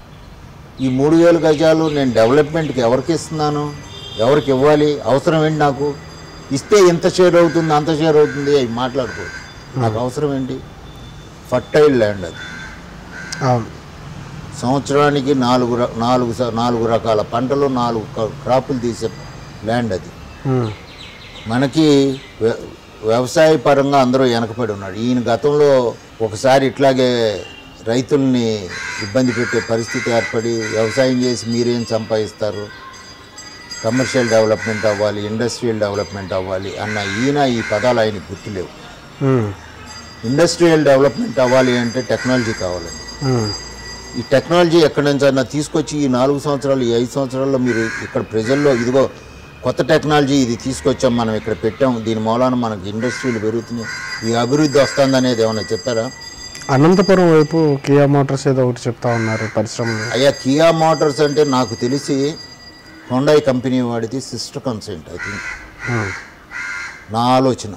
ఈ మూడు వేలు గజాలు నేను డెవలప్మెంట్కి ఎవరికి ఇస్తున్నాను ఎవరికి ఇవ్వాలి అవసరం ఏంటి నాకు ఇస్తే ఇంత షేర్ అవుతుంది అంత షేర్ అవుతుంది అవి మాట్లాడుకో నాకు అవసరం ఏంటి ఫర్టైల్ ల్యాండ్ అది అవును సంవత్సరానికి నాలుగు ర- నాలుగు స- నాలుగు రకాల పంటలు నాలుగు క- క్రాపులు తీసే ల్యాండ్ అది ఉమ్. మనకి వ్య- వ్యవసాయ పరంగా అందరూ వెనకబడి ఉన్నాడు ఈయన గతంలో ఒకసారి ఇట్లాగే రైతుల్ని ఇబ్బంది పెట్టే పరిస్థితి ఏర్పడి వ్యవసాయం చేసి మీరేం సంపాదిస్తారు కమర్షియల్ డెవలప్మెంట్ అవ్వాలి ఇండస్ట్రియల్ డెవలప్మెంట్ అవ్వాలి అన్న ఈయన ఈ పదాలు ఆయనకు గుర్తులేవు ఉమ్. ఇండస్ట్రియల్ డెవలప్మెంట్ అవ్వాలి అంటే టెక్నాలజీ కావాలండి ఉమ్. ఈ టెక్నాలజీ ఎక్కడి నుంచి అయినా తీసుకొచ్చి ఈ నాలుగు సంవత్సరాలు ఈ ఐదు సంవత్సరాల్లో మీరు ఇక్కడ ప్రజల్లో ఇదిగో కొత్త టెక్నాలజీ ఇది తీసుకొచ్చాం మనం ఇక్కడ పెట్టాం దీని మూలాన మనకి ఇండస్ట్రీలు పెరుగుతున్నాయి ఈ అభివృద్ధి వస్తుంది అనేది ఏమైనా చెప్పారా అనంతపురం వైపు కియా మోటార్స్ ఏదో ఒకటి చెప్తా ఉన్నారు పరిశ్రమలు అయ్యా కియా మోటార్స్ అంటే నాకు తెలిసి హోండాయ్ కంపెనీ వాడిది sister concern I think um. నా ఆలోచన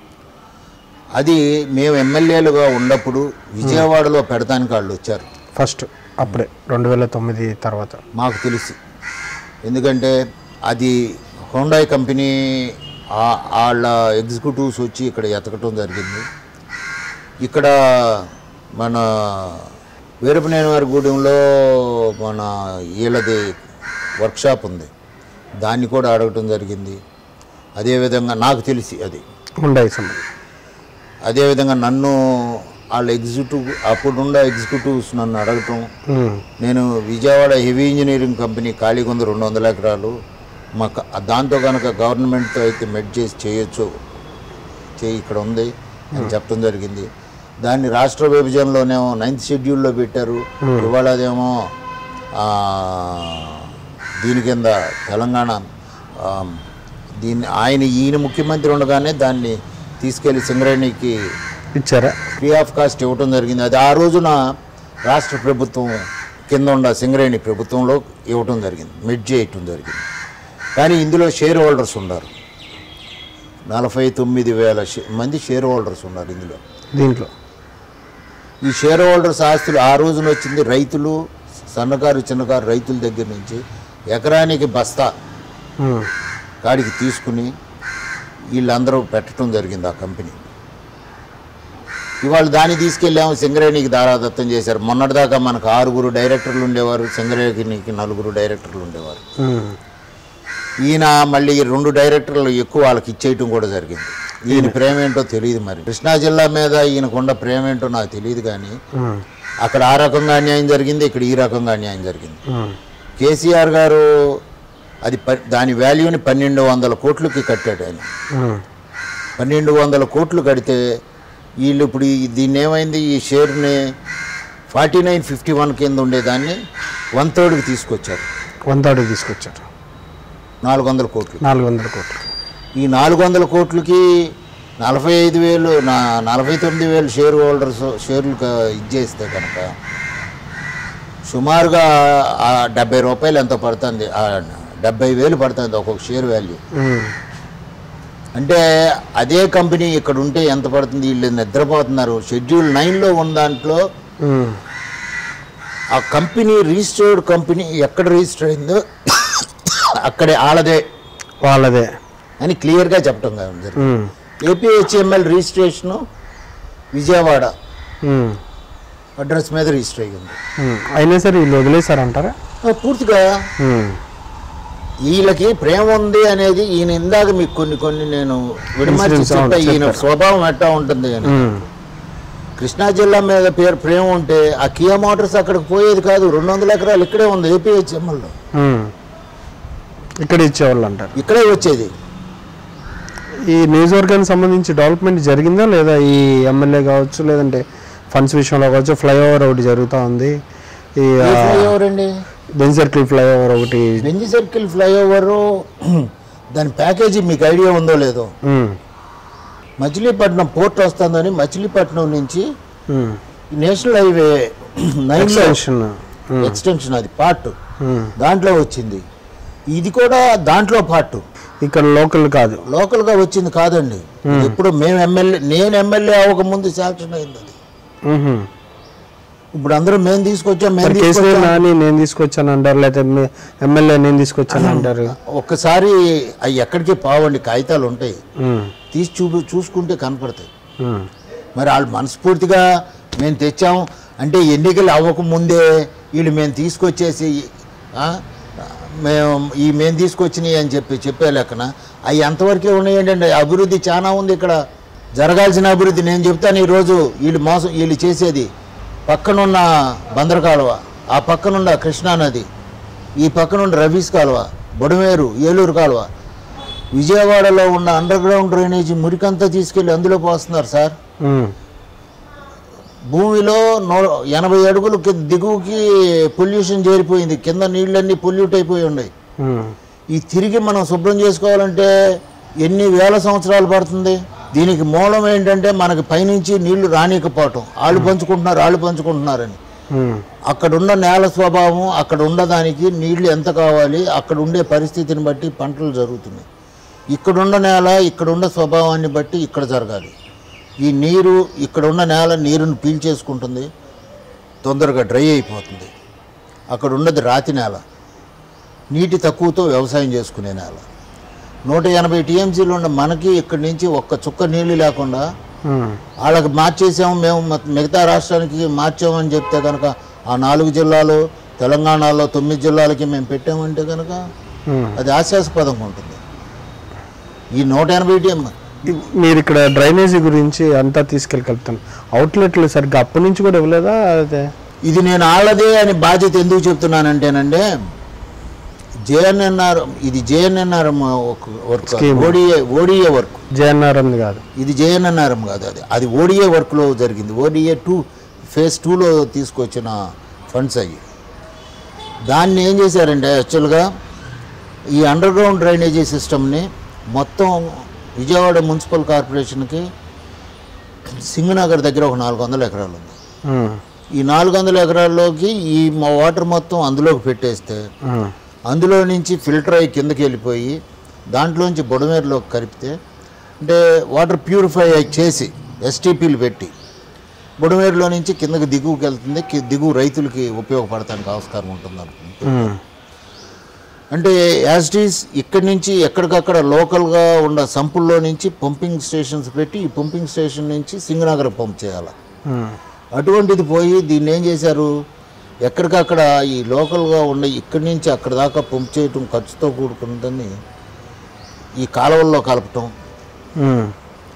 అది మేము ఎమ్మెల్యేలుగా ఉన్నప్పుడు విజయవాడలో పెడతానికి వాళ్ళు వచ్చారు ఫస్ట్ అప్పుడే రెండు వేల తొమ్మిది తర్వాత మాకు తెలిసి ఎందుకంటే అది హోండాయ్ కంపెనీ ఆ- వాళ్ళ ఎగ్జిక్యూటివ్స్ వచ్చి ఇక్కడ ఎతకటం జరిగింది ఇక్కడ మన వీరపనేని వారి గూడెంలో మన వీళ్ళది వర్క్షాప్ ఉంది దాన్ని కూడా అడగటం జరిగింది అదేవిధంగా నాకు తెలిసి అది ఉండాయి సంబంధం అదేవిధంగా నన్ను వాళ్ళ ఎగ్జిక్యూటివ్ అప్పుడున్న ఎగ్జిక్యూటివ్స్ నన్ను అడగటం ఉమ్. నేను విజయవాడ హెవీ ఇంజనీరింగ్ కంపెనీ ఖాళీగా ఉంది రెండు వందల ఎకరాలు మా క- దాంతో కనుక గవర్నమెంట్తో అయితే మెడ్ చేసి చేయొచ్చు చేయి ఇక్కడ ఉంది అని చెప్పడం జరిగింది దాన్ని రాష్ట్ర విభజనలోనేమో నైన్త్ షెడ్యూల్లో పెట్టారు ఇవాళ అదేమో ఆ, దీని కింద తెలంగాణ ఆ, దీన్ని ఆయన ఈయన ముఖ్యమంత్రి ఉండగానే దాన్ని తీసుకెళ్లి సింగరేణికి ఇచ్చారా ఫ్రీ ఆఫ్ కాస్ట్ ఇవ్వటం జరిగింది అది ఆ రోజున రాష్ట్ర ప్రభుత్వం కింద ఉన్న సింగరేణి ప్రభుత్వంలో ఇవ్వటం జరిగింది మిడ్ చేయటం జరిగింది కానీ ఇందులో షేర్ హోల్డర్స్ ఉన్నారు నలభై తొమ్మిది వేల షే- మంది షేర్ హోల్డర్స్ ఉన్నారు ఇందులో దీంట్లో ఈ షేర్ హోల్డర్స్ ఆస్తులు ఆ రోజున వచ్చింది రైతులు సన్నకారు చిన్నకారు రైతుల దగ్గర నుంచి ఎకరానికి బస్తా ఉమ్. కాడికి తీసుకుని వీళ్ళందరూ పెట్టడం జరిగింది ఆ కంపెనీ ఇవాళ దాన్ని తీసుకెళ్ళాము సింగరేణికి దారాదత్తం చేశారు మొన్నటిదాకా మనకు ఆరుగురు డైరెక్టర్లు ఉండేవారు సింగరేణికి నలుగురు డైరెక్టర్లు ఉండేవారు ఉమ్. ఈయన మళ్ళీ రెండు డైరెక్టర్లు ఎక్కువ వాళ్ళకి ఇచ్చేయటం కూడా జరిగింది ఈయన ప్రేమ ఏంటో తెలియదు మరి కృష్ణా జిల్లా మీద ఈయనకున్న ప్రేమ ఏంటో నాకు తెలియదు కానీ ఉమ్. అక్కడ ఆ రకంగా అన్యాయం జరిగింది ఇక్కడ ఈ రకంగా అన్యాయం జరిగింది ఉమ్. కేసీఆర్ గారు అది ప దాని వాల్యూని పన్నెండు వందల కోట్లకి కట్టాడు ఆయన ఉమ్. పన్నెండు వందల కోట్లు కడితే వీళ్ళు ఇప్పుడు ఈ- దీన్ని ఏమైంది ఈ షేర్ని ఫార్టీ నైన్ ఫిఫ్టీ వన్ కింద ఉండేదాన్ని వన్ థర్డ్కి తీసుకొచ్చారు వంద అడుగు తీసుకొచ్చారు నాలుగు వందల కోట్లు నాలుగు వందల కోట్లు ఈ నాలుగు వందల కోట్లకి నలభై ఐదు వేలు నా నలభై తొమ్మిది వేలు షేర్ హోల్డర్స్ షేర్లు క- ఇచ్చేస్తే కనుక సుమారుగా ఆ డెబ్బై రూపాయలు ఎంత పడుతుంది ఆ డెబ్బై వేలు పడుతుంది ఒక్కొక్క షేర్ వాల్యూ ఉమ్. అంటే అదే కంపెనీ ఇక్కడ ఉంటే ఎంత పడుతుంది వీళ్ళు నిద్రపోతున్నారు షెడ్యూల్ నైన్లో ఉన్న దాంట్లో ఉమ్. ఆ కంపెనీ రిజిస్టర్డ్ కంపెనీ ఎక్కడ రిజిస్టర్ అయిందో అక్కడే ఆళ్ళదే వాళ్ళదే అని క్లియర్గా చెప్పడం కాదు జరిగింది um. APHML registration Vijayawada um. Address మీద రిజిస్టర్ అయ్యింది ఉమ్. అయినా సరే వీళ్ళు వదిలేశారంటారా ఆ, పూర్తిగా ఉమ్. వీళ్ళకి ప్రేమ ఉంది అనేది ఈయన ఇందాక మీకు కొన్ని కొన్ని నేను విడమర్చి Incidents చెప్పా అవును, ఈయన చెప్పారు. స్వభావం ఎట్టా ఉంటుంది అని ఉమ్. కృష్ణా జిల్లా మీద పేరు ప్రేమ ఉంటే ఆ కియా మోటార్స్ అక్కడికి పోయేది కాదు రెండు వందల ఎకరాలు ఇక్కడే ఉంది ఏపీహెచ్ఎంఎల్లో ఉమ్. ఇక్కడ ఇచ్చేవాళ్ళు అంటారు ఇక్కడే వచ్చేది ఈ నియోజకవర్గానికి సంబంధించి డెవలప్మెంట్ జరిగిందా లేదా ఈ ఎమ్మెల్యే కావచ్చు లేదంటే ఫండ్స్ విషయంలో కావచ్చు ఫ్లైఓవర్ ఒకటి జరుగుతూ ఉంది ఈ ఏ ఫ్లైఓవర్ అండి బెన్ సర్కిల్ ఫ్లైఓవర్ ఒకటి బెంజి సర్కిల్ ఫ్లైఓవర్ దాని ప్యాకేజీ మీకు ఐడియా ఉందో లేదో ఉమ్. మచిలీపట్నం పోర్ట్ వస్తుందని మచిలీపట్నం నుంచి ఉమ్. ఈ national highway nine extension um. Extension అది పార్ట్ ఉమ్. దాంట్లో వచ్చింది ఇది కూడా దాంట్లో పార్ట్ ఇక్కడ లోకల్ కాదు లోకల్గా వచ్చింది కాదండి ఇది ఎప్పుడు మేము ఎమ్మెల్యే నేను ఎమ్మెల్యే అవ్వక ముందు శాంక్షన్ అయింది అది ఉహు. ఇప్పుడు అందరూ మేము తీసుకొచ్చాం మేము మరి కేసీఆర్ తీసుకొచ్చాం నాని నేను తీసుకొచ్చాను అంటారు లేకపోతే ఎమ్మెల్యే నేను తీసుకొచ్చాను అంటారు ఒక్కసారి అవి ఎక్కడికి పావండి కాగితాలు ఉంటాయి ఉమ్. తీసి చూపు చూసుకుంటే కనపడతాయి ఉమ్. మరి వాళ్ళు మనస్ఫూర్తిగా మేము తెచ్చాం అంటే ఎన్నికలు అవ్వకముందే వీళ్ళు మేము తీసుకొచ్చేసి ఆ, మేము ఈ మేము తీసుకొచ్చినాయి అని చెప్పి చెప్పే లెక్కన అవి ఎంతవరకే ఉన్నాయండి అభివృద్ధి చాలా ఉంది ఇక్కడ జరగాల్సిన అభివృద్ధి నేను చెప్తాను ఈరోజు వీళ్ళు మోసం వీళ్ళు చేసేది పక్కనున్న బందర్ కాలువ ఆ పక్కనున్న కృష్ణానది ఈ పక్కనున్న రవీస్ కాలువ బుడమేరు ఏలూరు కాలువ విజయవాడలో ఉన్న అండర్ గ్రౌండ్ డ్రైనేజీ మురికంతా తీసుకెళ్ళి అందులో పోస్తున్నారు సార్ ఉమ్. భూమిలో నో ఎనభై అడుగులు కి- దిగువకి పొల్యూషన్ చేరిపోయింది కింద నీళ్ళన్నీ పొల్యూట్ అయిపోయి ఉన్నాయి ఉమ్. ఈ తిరిగి మనం శుభ్రం చేసుకోవాలంటే ఎన్ని వేల సంవత్సరాలు పడుతుంది దీనికి మూలం ఏంటంటే మనకి పైనుంచి నీళ్లు రానికపోవటం ఆళ్ళు పంచుకుంటున్నారు ఆళ్ళు పంచుకుంటున్నారని ఉమ్. అక్కడ ఉన్న నేల స్వభావం అక్కడ ఉన్నదానికి నీళ్లు ఎంత కావాలి అక్కడ ఉండే పరిస్థితిని బట్టి పంటలు జరుగుతున్నాయి ఇక్కడున్న నేల ఇక్కడున్న స్వభావాన్ని బట్టి ఇక్కడ జరగాలి ఈ నీరు ఇక్కడ ఉన్న నేల నీరుని పీల్చేసుకుంటుంది తొందరగా డ్రై అయిపోతుంది అక్కడ ఉన్నది రాతి నేల నీటి తక్కువతో వ్యవసాయం చేసుకునే నేల నూట ఎనభై టీఎంసీలు ఉన్న మనకి ఇక్కడి నుంచి ఒక్క చుక్క నీళ్లు లేకుండా ఉమ్. వాళ్ళకి మార్చేసాము మేము మ- మిగతా రాష్ట్రానికి మార్చామని చెప్తే కనుక ఆ నాలుగు జిల్లాలు తెలంగాణలో తొమ్మిది జిల్లాలకి మేము పెట్టామంటే కనుక ఉమ్. అది హాస్యాస్పదంగా ఉంటుంది ఈ నూట ఎనభై టీఎం ఇ- మీరు ఇక్కడ డ్రైనేజీ గురించి అంతా తీసుకెళ్ళి కలుపుతాను అవుట్లెట్లు సరిగ్గా అప్పటి నుంచి కూడా ఇవ్వలేదా అదే ఇది నేను వాళ్ళదే అని బాధ్యత ఎందుకు చెప్తున్నానంటేనంటే జేఎన్ఎన్ఆర్ ఇది JNNR work Scheme. ODA ODA work JNRM కాదు ఇది జేఎన్ఎన్ఆర్ఎం కాదు అది అది ఓడిఏ వర్క్లో జరిగింది ఓడిఏ టూ ఫేజ్ టూలో తీసుకొచ్చిన ఫండ్స్ అయ్యి దాన్ని ఏం చేశారంటే యాక్చువల్గా ఈ అండర్ గ్రౌండ్ డ్రైనేజీ సిస్టమ్ని మొత్తం విజయవాడ మున్సిపల్ కార్పొరేషన్కి సింగనగర్ దగ్గర ఒక నాలుగు వందల ఎకరాలు ఉంది ఉమ్. ఈ నాలుగు వందల ఎకరాల్లోకి ఈ మా వాటర్ మొత్తం అందులోకి పెట్టేస్తే ఉమ్, అందులో నుంచి ఫిల్టర్ అయ్యి కిందకి వెళ్ళిపోయి దాంట్లోంచి బుడమేరులోకి కలిపితే అంటే వాటర్ ప్యూరిఫై అయ్యి చేసి ఎస్టీపీలు పెట్టి బుడమేరులో నుంచి కిందకి దిగువకి వెళ్తుంది కి- దిగువ రైతులకి ఉపయోగపడటానికి ఆస్కారం ఉంటుంది అనుకుంటున్నాను ఉమ్, అంటే యాజ్ ఇట్ ఈస్ ఇక్కడి నుంచి ఎక్కడికక్కడ లోకల్గా ఉన్న సంపుల్లో నుంచి పంపింగ్ స్టేషన్స్ పెట్టి ఈ పంపింగ్ స్టేషన్ నుంచి సింగనగర్ పంప్ చేయాలి ఉమ్, అటువంటిది పోయి దీన్ని ఏం చేశారు ఎక్కడికక్కడ ఈ లోకల్గా ఉన్న ఇక్కడి నుంచి అక్కడ దాకా పంప్ చేయటం ఖర్చుతో కూడుకున్నదని ఈ కాలువల్లో కలపటం ఉమ్,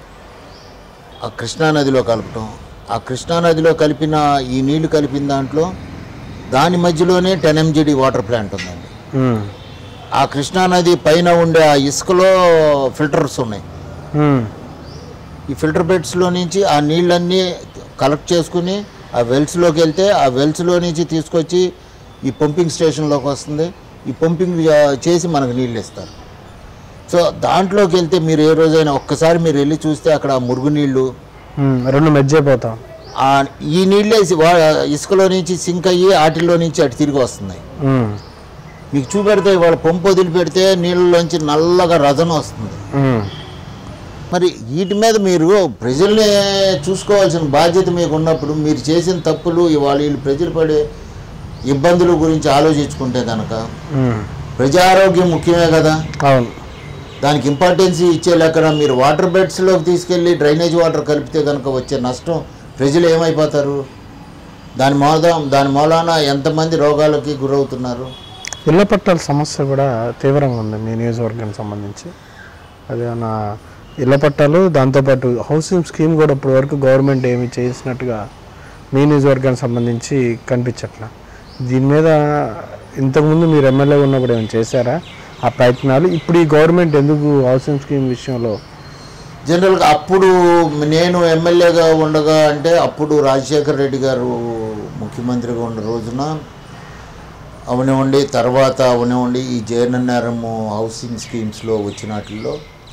ఆ కృష్ణానదిలో కలపటం ఆ కృష్ణానదిలో కలిపిన ఈ నీళ్లు కలిపిన దాంట్లో దాని మధ్యలోనే టెన్ ఎంజిడి వాటర్ ప్లాంట్ ఉందండి ఉమ్, ఆ కృష్ణానది పైన ఉండే ఆ ఇసుకలో ఫిల్టర్స్ ఉన్నాయి ఉమ్, ఈ ఫిల్టర్ బెడ్స్లో నుంచి ఆ నీళ్ళన్నీ కలెక్ట్ చేసుకుని ఆ వెల్స్లోకి వెళ్తే ఆ వెల్స్లో నుంచి తీసుకొచ్చి ఈ పంపింగ్ స్టేషన్లోకి వస్తుంది ఈ పంపింగ్ చే- చేసి మనకు నీళ్ళు ఇస్తారు సో దాంట్లోకి వెళ్తే మీరు ఏ రోజైనా ఒక్కసారి మీరు వెళ్ళి చూస్తే అక్కడ ఆ మురుగునీళ్ళు ఉమ్, రెండు మెజ్జ్ అయిపోతాం ఆ ఈ నీళ్ళే సి- వా- ఇసుకలో నుంచి సింక్ అయ్యి వాటిల్లో నుంచి అటు తిరిగి వస్తున్నాయి ఉమ్, మీకు చూపెడితే వాళ్ళ పంపు వదిలిపెడితే నీళ్ళలోంచి నల్లగా రజన వస్తుంది ఉమ్, మరి వీటి మీద మీరు ప్రజల్ని చూసుకోవాల్సిన బాధ్యత మీకు ఉన్నప్పుడు మీరు చేసిన తప్పులు ఇవాళ వీళ్ళు ప్రజలు పడే ఇబ్బందుల గురించి ఆలోచించుకుంటే కనుక ఉమ్, ప్రజారోగ్యం ముఖ్యమే కదా అవును దానికి ఇంపార్టెన్స్ ఇచ్చే లెక్కన మీరు వాటర్ బెడ్స్లోకి తీసుకెళ్ళి డ్రైనేజ్ వాటర్ కలిపితే కనుక వచ్చే నష్టం ప్రజలు ఏమైపోతారు దాని మూల దాని మూలాన ఎంతమంది రోగాలకి గురవుతున్నారు ఇళ్ల పట్టాల సమస్య కూడా తీవ్రంగా ఉంది మీ నియోజకవర్గానికి సంబంధించి అది నా ఇళ్ల పట్టాలు దాంతోపాటు హౌసింగ్ స్కీమ్ కూడా ఇప్పటి వరకు గవర్నమెంట్ ఏమి చేసినట్టుగా మీ నియోజకవర్గానికి సంబంధించి కనిపించట్లా దీని మీద ఇంతకుముందు మీరు ఎమ్మెల్యే ఉన్నప్పుడు ఏమైనా చేశారా ఆ ప్రయత్నాలు ఇప్పుడు ఈ గవర్నమెంట్ ఎందుకు హౌసింగ్ స్కీమ్ విషయంలో జనరల్గా అప్పుడు నేను ఎమ్మెల్యేగా ఉండగా అంటే అప్పుడు రాజశేఖర రెడ్డి గారు ముఖ్యమంత్రిగా ఉన్న రోజున అవనివ్వండి తర్వాత అవనివ్వండి ఈ జయనన్నారం హౌసింగ్ స్కీమ్స్లో వచ్చిన వాటిల్లో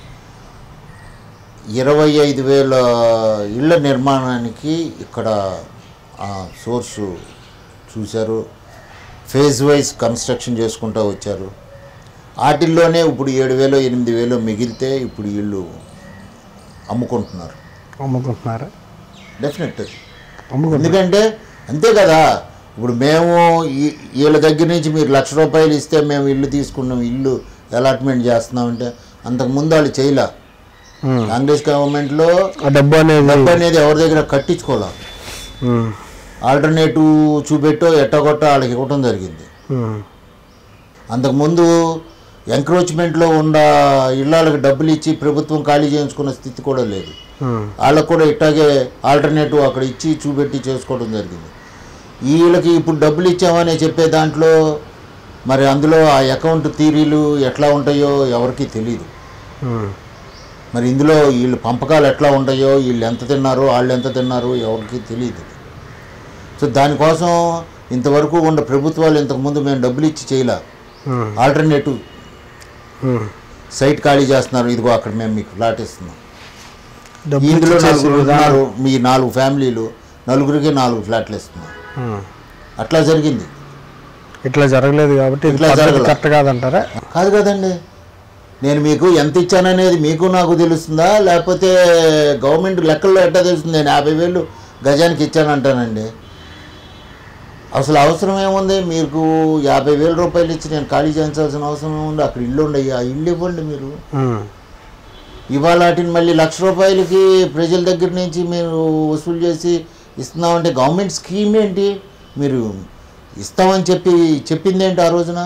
ఇరవై ఐదు వేల ఇళ్ళ నిర్మాణానికి ఇక్కడ ఆ సోర్సు చూశారు ఫేజ్ వైజ్ కన్స్ట్రక్షన్ చేసుకుంటూ వచ్చారు వాటిల్లోనే ఇప్పుడు ఏడు వేలు ఎనిమిది వేలు మిగిలితే ఇప్పుడు వీళ్ళు అమ్ముకుంటున్నారు అమ్ముకుంటున్నారా డెఫినెట్ అమ్ముకుంటున్నారు ఎందుకంటే అంతే కదా ఇప్పుడు మేము ఈ- వీళ్ళ దగ్గర నుంచి మీరు లక్ష రూపాయలు ఇస్తే మేము ఇల్లు తీసుకున్నాం ఇల్లు అలాట్మెంట్ చేస్తున్నామంటే అంతకుముందు వాళ్ళు చేయలే ఉమ్. కాంగ్రెస్ గవర్నమెంట్లో ఆ డబ్బు అనేది డబ్బు అనేది ఎవరి దగ్గర కట్టించుకోలే ఉమ్, ఆల్టర్నేటివ్ చూపెట్టో ఎట్టగొట్టో వాళ్ళకి ఇవ్వటం జరిగింది ఉమ్, అంతకుముందు ఎంక్రోచ్మెంట్లో ఉన్న ఇళ్ళకి డబ్బులు ఇచ్చి ప్రభుత్వం ఖాళీ చేయించుకున్న స్థితి కూడా లేదు ఉమ్, వాళ్ళకు కూడా ఇట్టాగే ఆల్టర్నేటివ్ అక్కడ ఇచ్చి చూపెట్టి చేసుకోవడం జరిగింది వీళ్ళకి ఇప్పుడు డబ్బులు ఇచ్చామని చెప్పే దాంట్లో మరి అందులో ఆ అకౌంట్ తీరీలు ఎట్లా ఉంటాయో ఎవరికీ తెలియదు ఉమ్, మరి ఇందులో వీళ్ళు పంపకాలు ఎట్లా ఉంటాయో వీళ్ళు ఎంత తిన్నారో వాళ్ళు ఎంత తిన్నారో ఎవరికి తెలియదు సో దానికోసం ఇంతవరకు ఉన్న ప్రభుత్వాలు ఇంతకుముందు మేము డబ్బులు ఇచ్చి చేయలే ఉమ్, ఆల్టర్నేటివ్ ఉమ్. సైట్ ఖాళీ చేస్తున్నారు ఇదిగో అక్కడ మేము మీకు ఫ్లాట్ ఇస్తున్నాం డబ్బు ఇందులో ఇచ్చేసి నలుగురు విధానం ఉన్నారు మీ నాలుగు ఫ్యామిలీలు నలుగురికి నాలుగు ఫ్లాట్లు ఇస్తున్నాం ఉమ్. అట్లా జరిగింది ఇట్లా జరగలేదు కాబట్టి ఇది ఇట్లా పద్ధతి జరగల. కరెక్ట్ కాదంటారా కాదు కదండి నేను మీకు ఎంత ఇచ్చాననేది మీకు నాకు తెలుస్తుందా లేకపోతే గవర్నమెంట్ లెక్కల్లో ఎట్లా తెలుస్తుంది నేను యాభై వేలు గజానికి ఇచ్చానంటానండి అసలు అవసరం ఏముంది మీకు యాభై వేల రూపాయలు ఇచ్చి నేను ఖాళీ చేయించాల్సిన అవసరం ఏముంది అక్కడ ఇల్లు ఉండయి ఆ ఇల్లు ఇవ్వండి మీరు ఉమ్, ఇవాళ వాటిని మళ్ళీ లక్ష రూపాయలకి ప్రజల దగ్గర నుంచి మీరు వసూలు చేసి ఇస్తున్నామంటే గవర్నమెంట్ స్కీమ్ ఏంటి మీరు ఇస్తామని చెప్పి చెప్పింది ఏంటి ఆ రోజున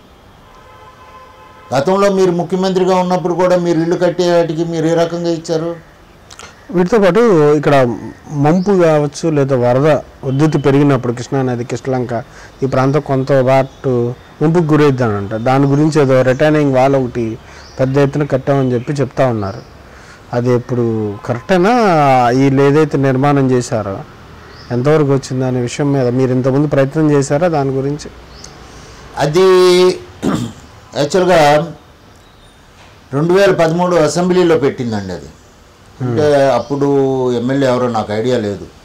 గతంలో మీరు ముఖ్యమంత్రిగా ఉన్నప్పుడు కూడా మీరు ఇల్లు కట్టే వాటికి మీరు ఏ రకంగా ఇచ్చారు వీటితో పాటు ఇక్కడ మంపు కావచ్చు లేదా వరద ఉద్ధృతి పెరిగినప్పుడు కృష్ణానది కృష్ణలంక ఈ ప్రాంతం కొంత పాటు ముంపుకు గురైద్దానంట దాని గురించి ఏదో రిటైనింగ్ వాల్ ఒకటి పెద్ద ఎత్తున కట్టామని చెప్పి చెప్తా ఉన్నారు అది ఇప్పుడు కరెక్టేనా వీళ్ళు ఏదైతే నిర్మాణం చేశారో ఎంతవరకు వచ్చింది అనే విషయం మీద మీరు ఇంతకుముందు ప్రయత్నం చేశారా దాని గురించి అది యాక్చువల్గా రెండు వేల పదమూడు అసెంబ్లీలో పెట్టిందండి అది అంటే అప్పుడు ఎమ్మెల్యే ఎవరో నాకు ఐడియా లేదు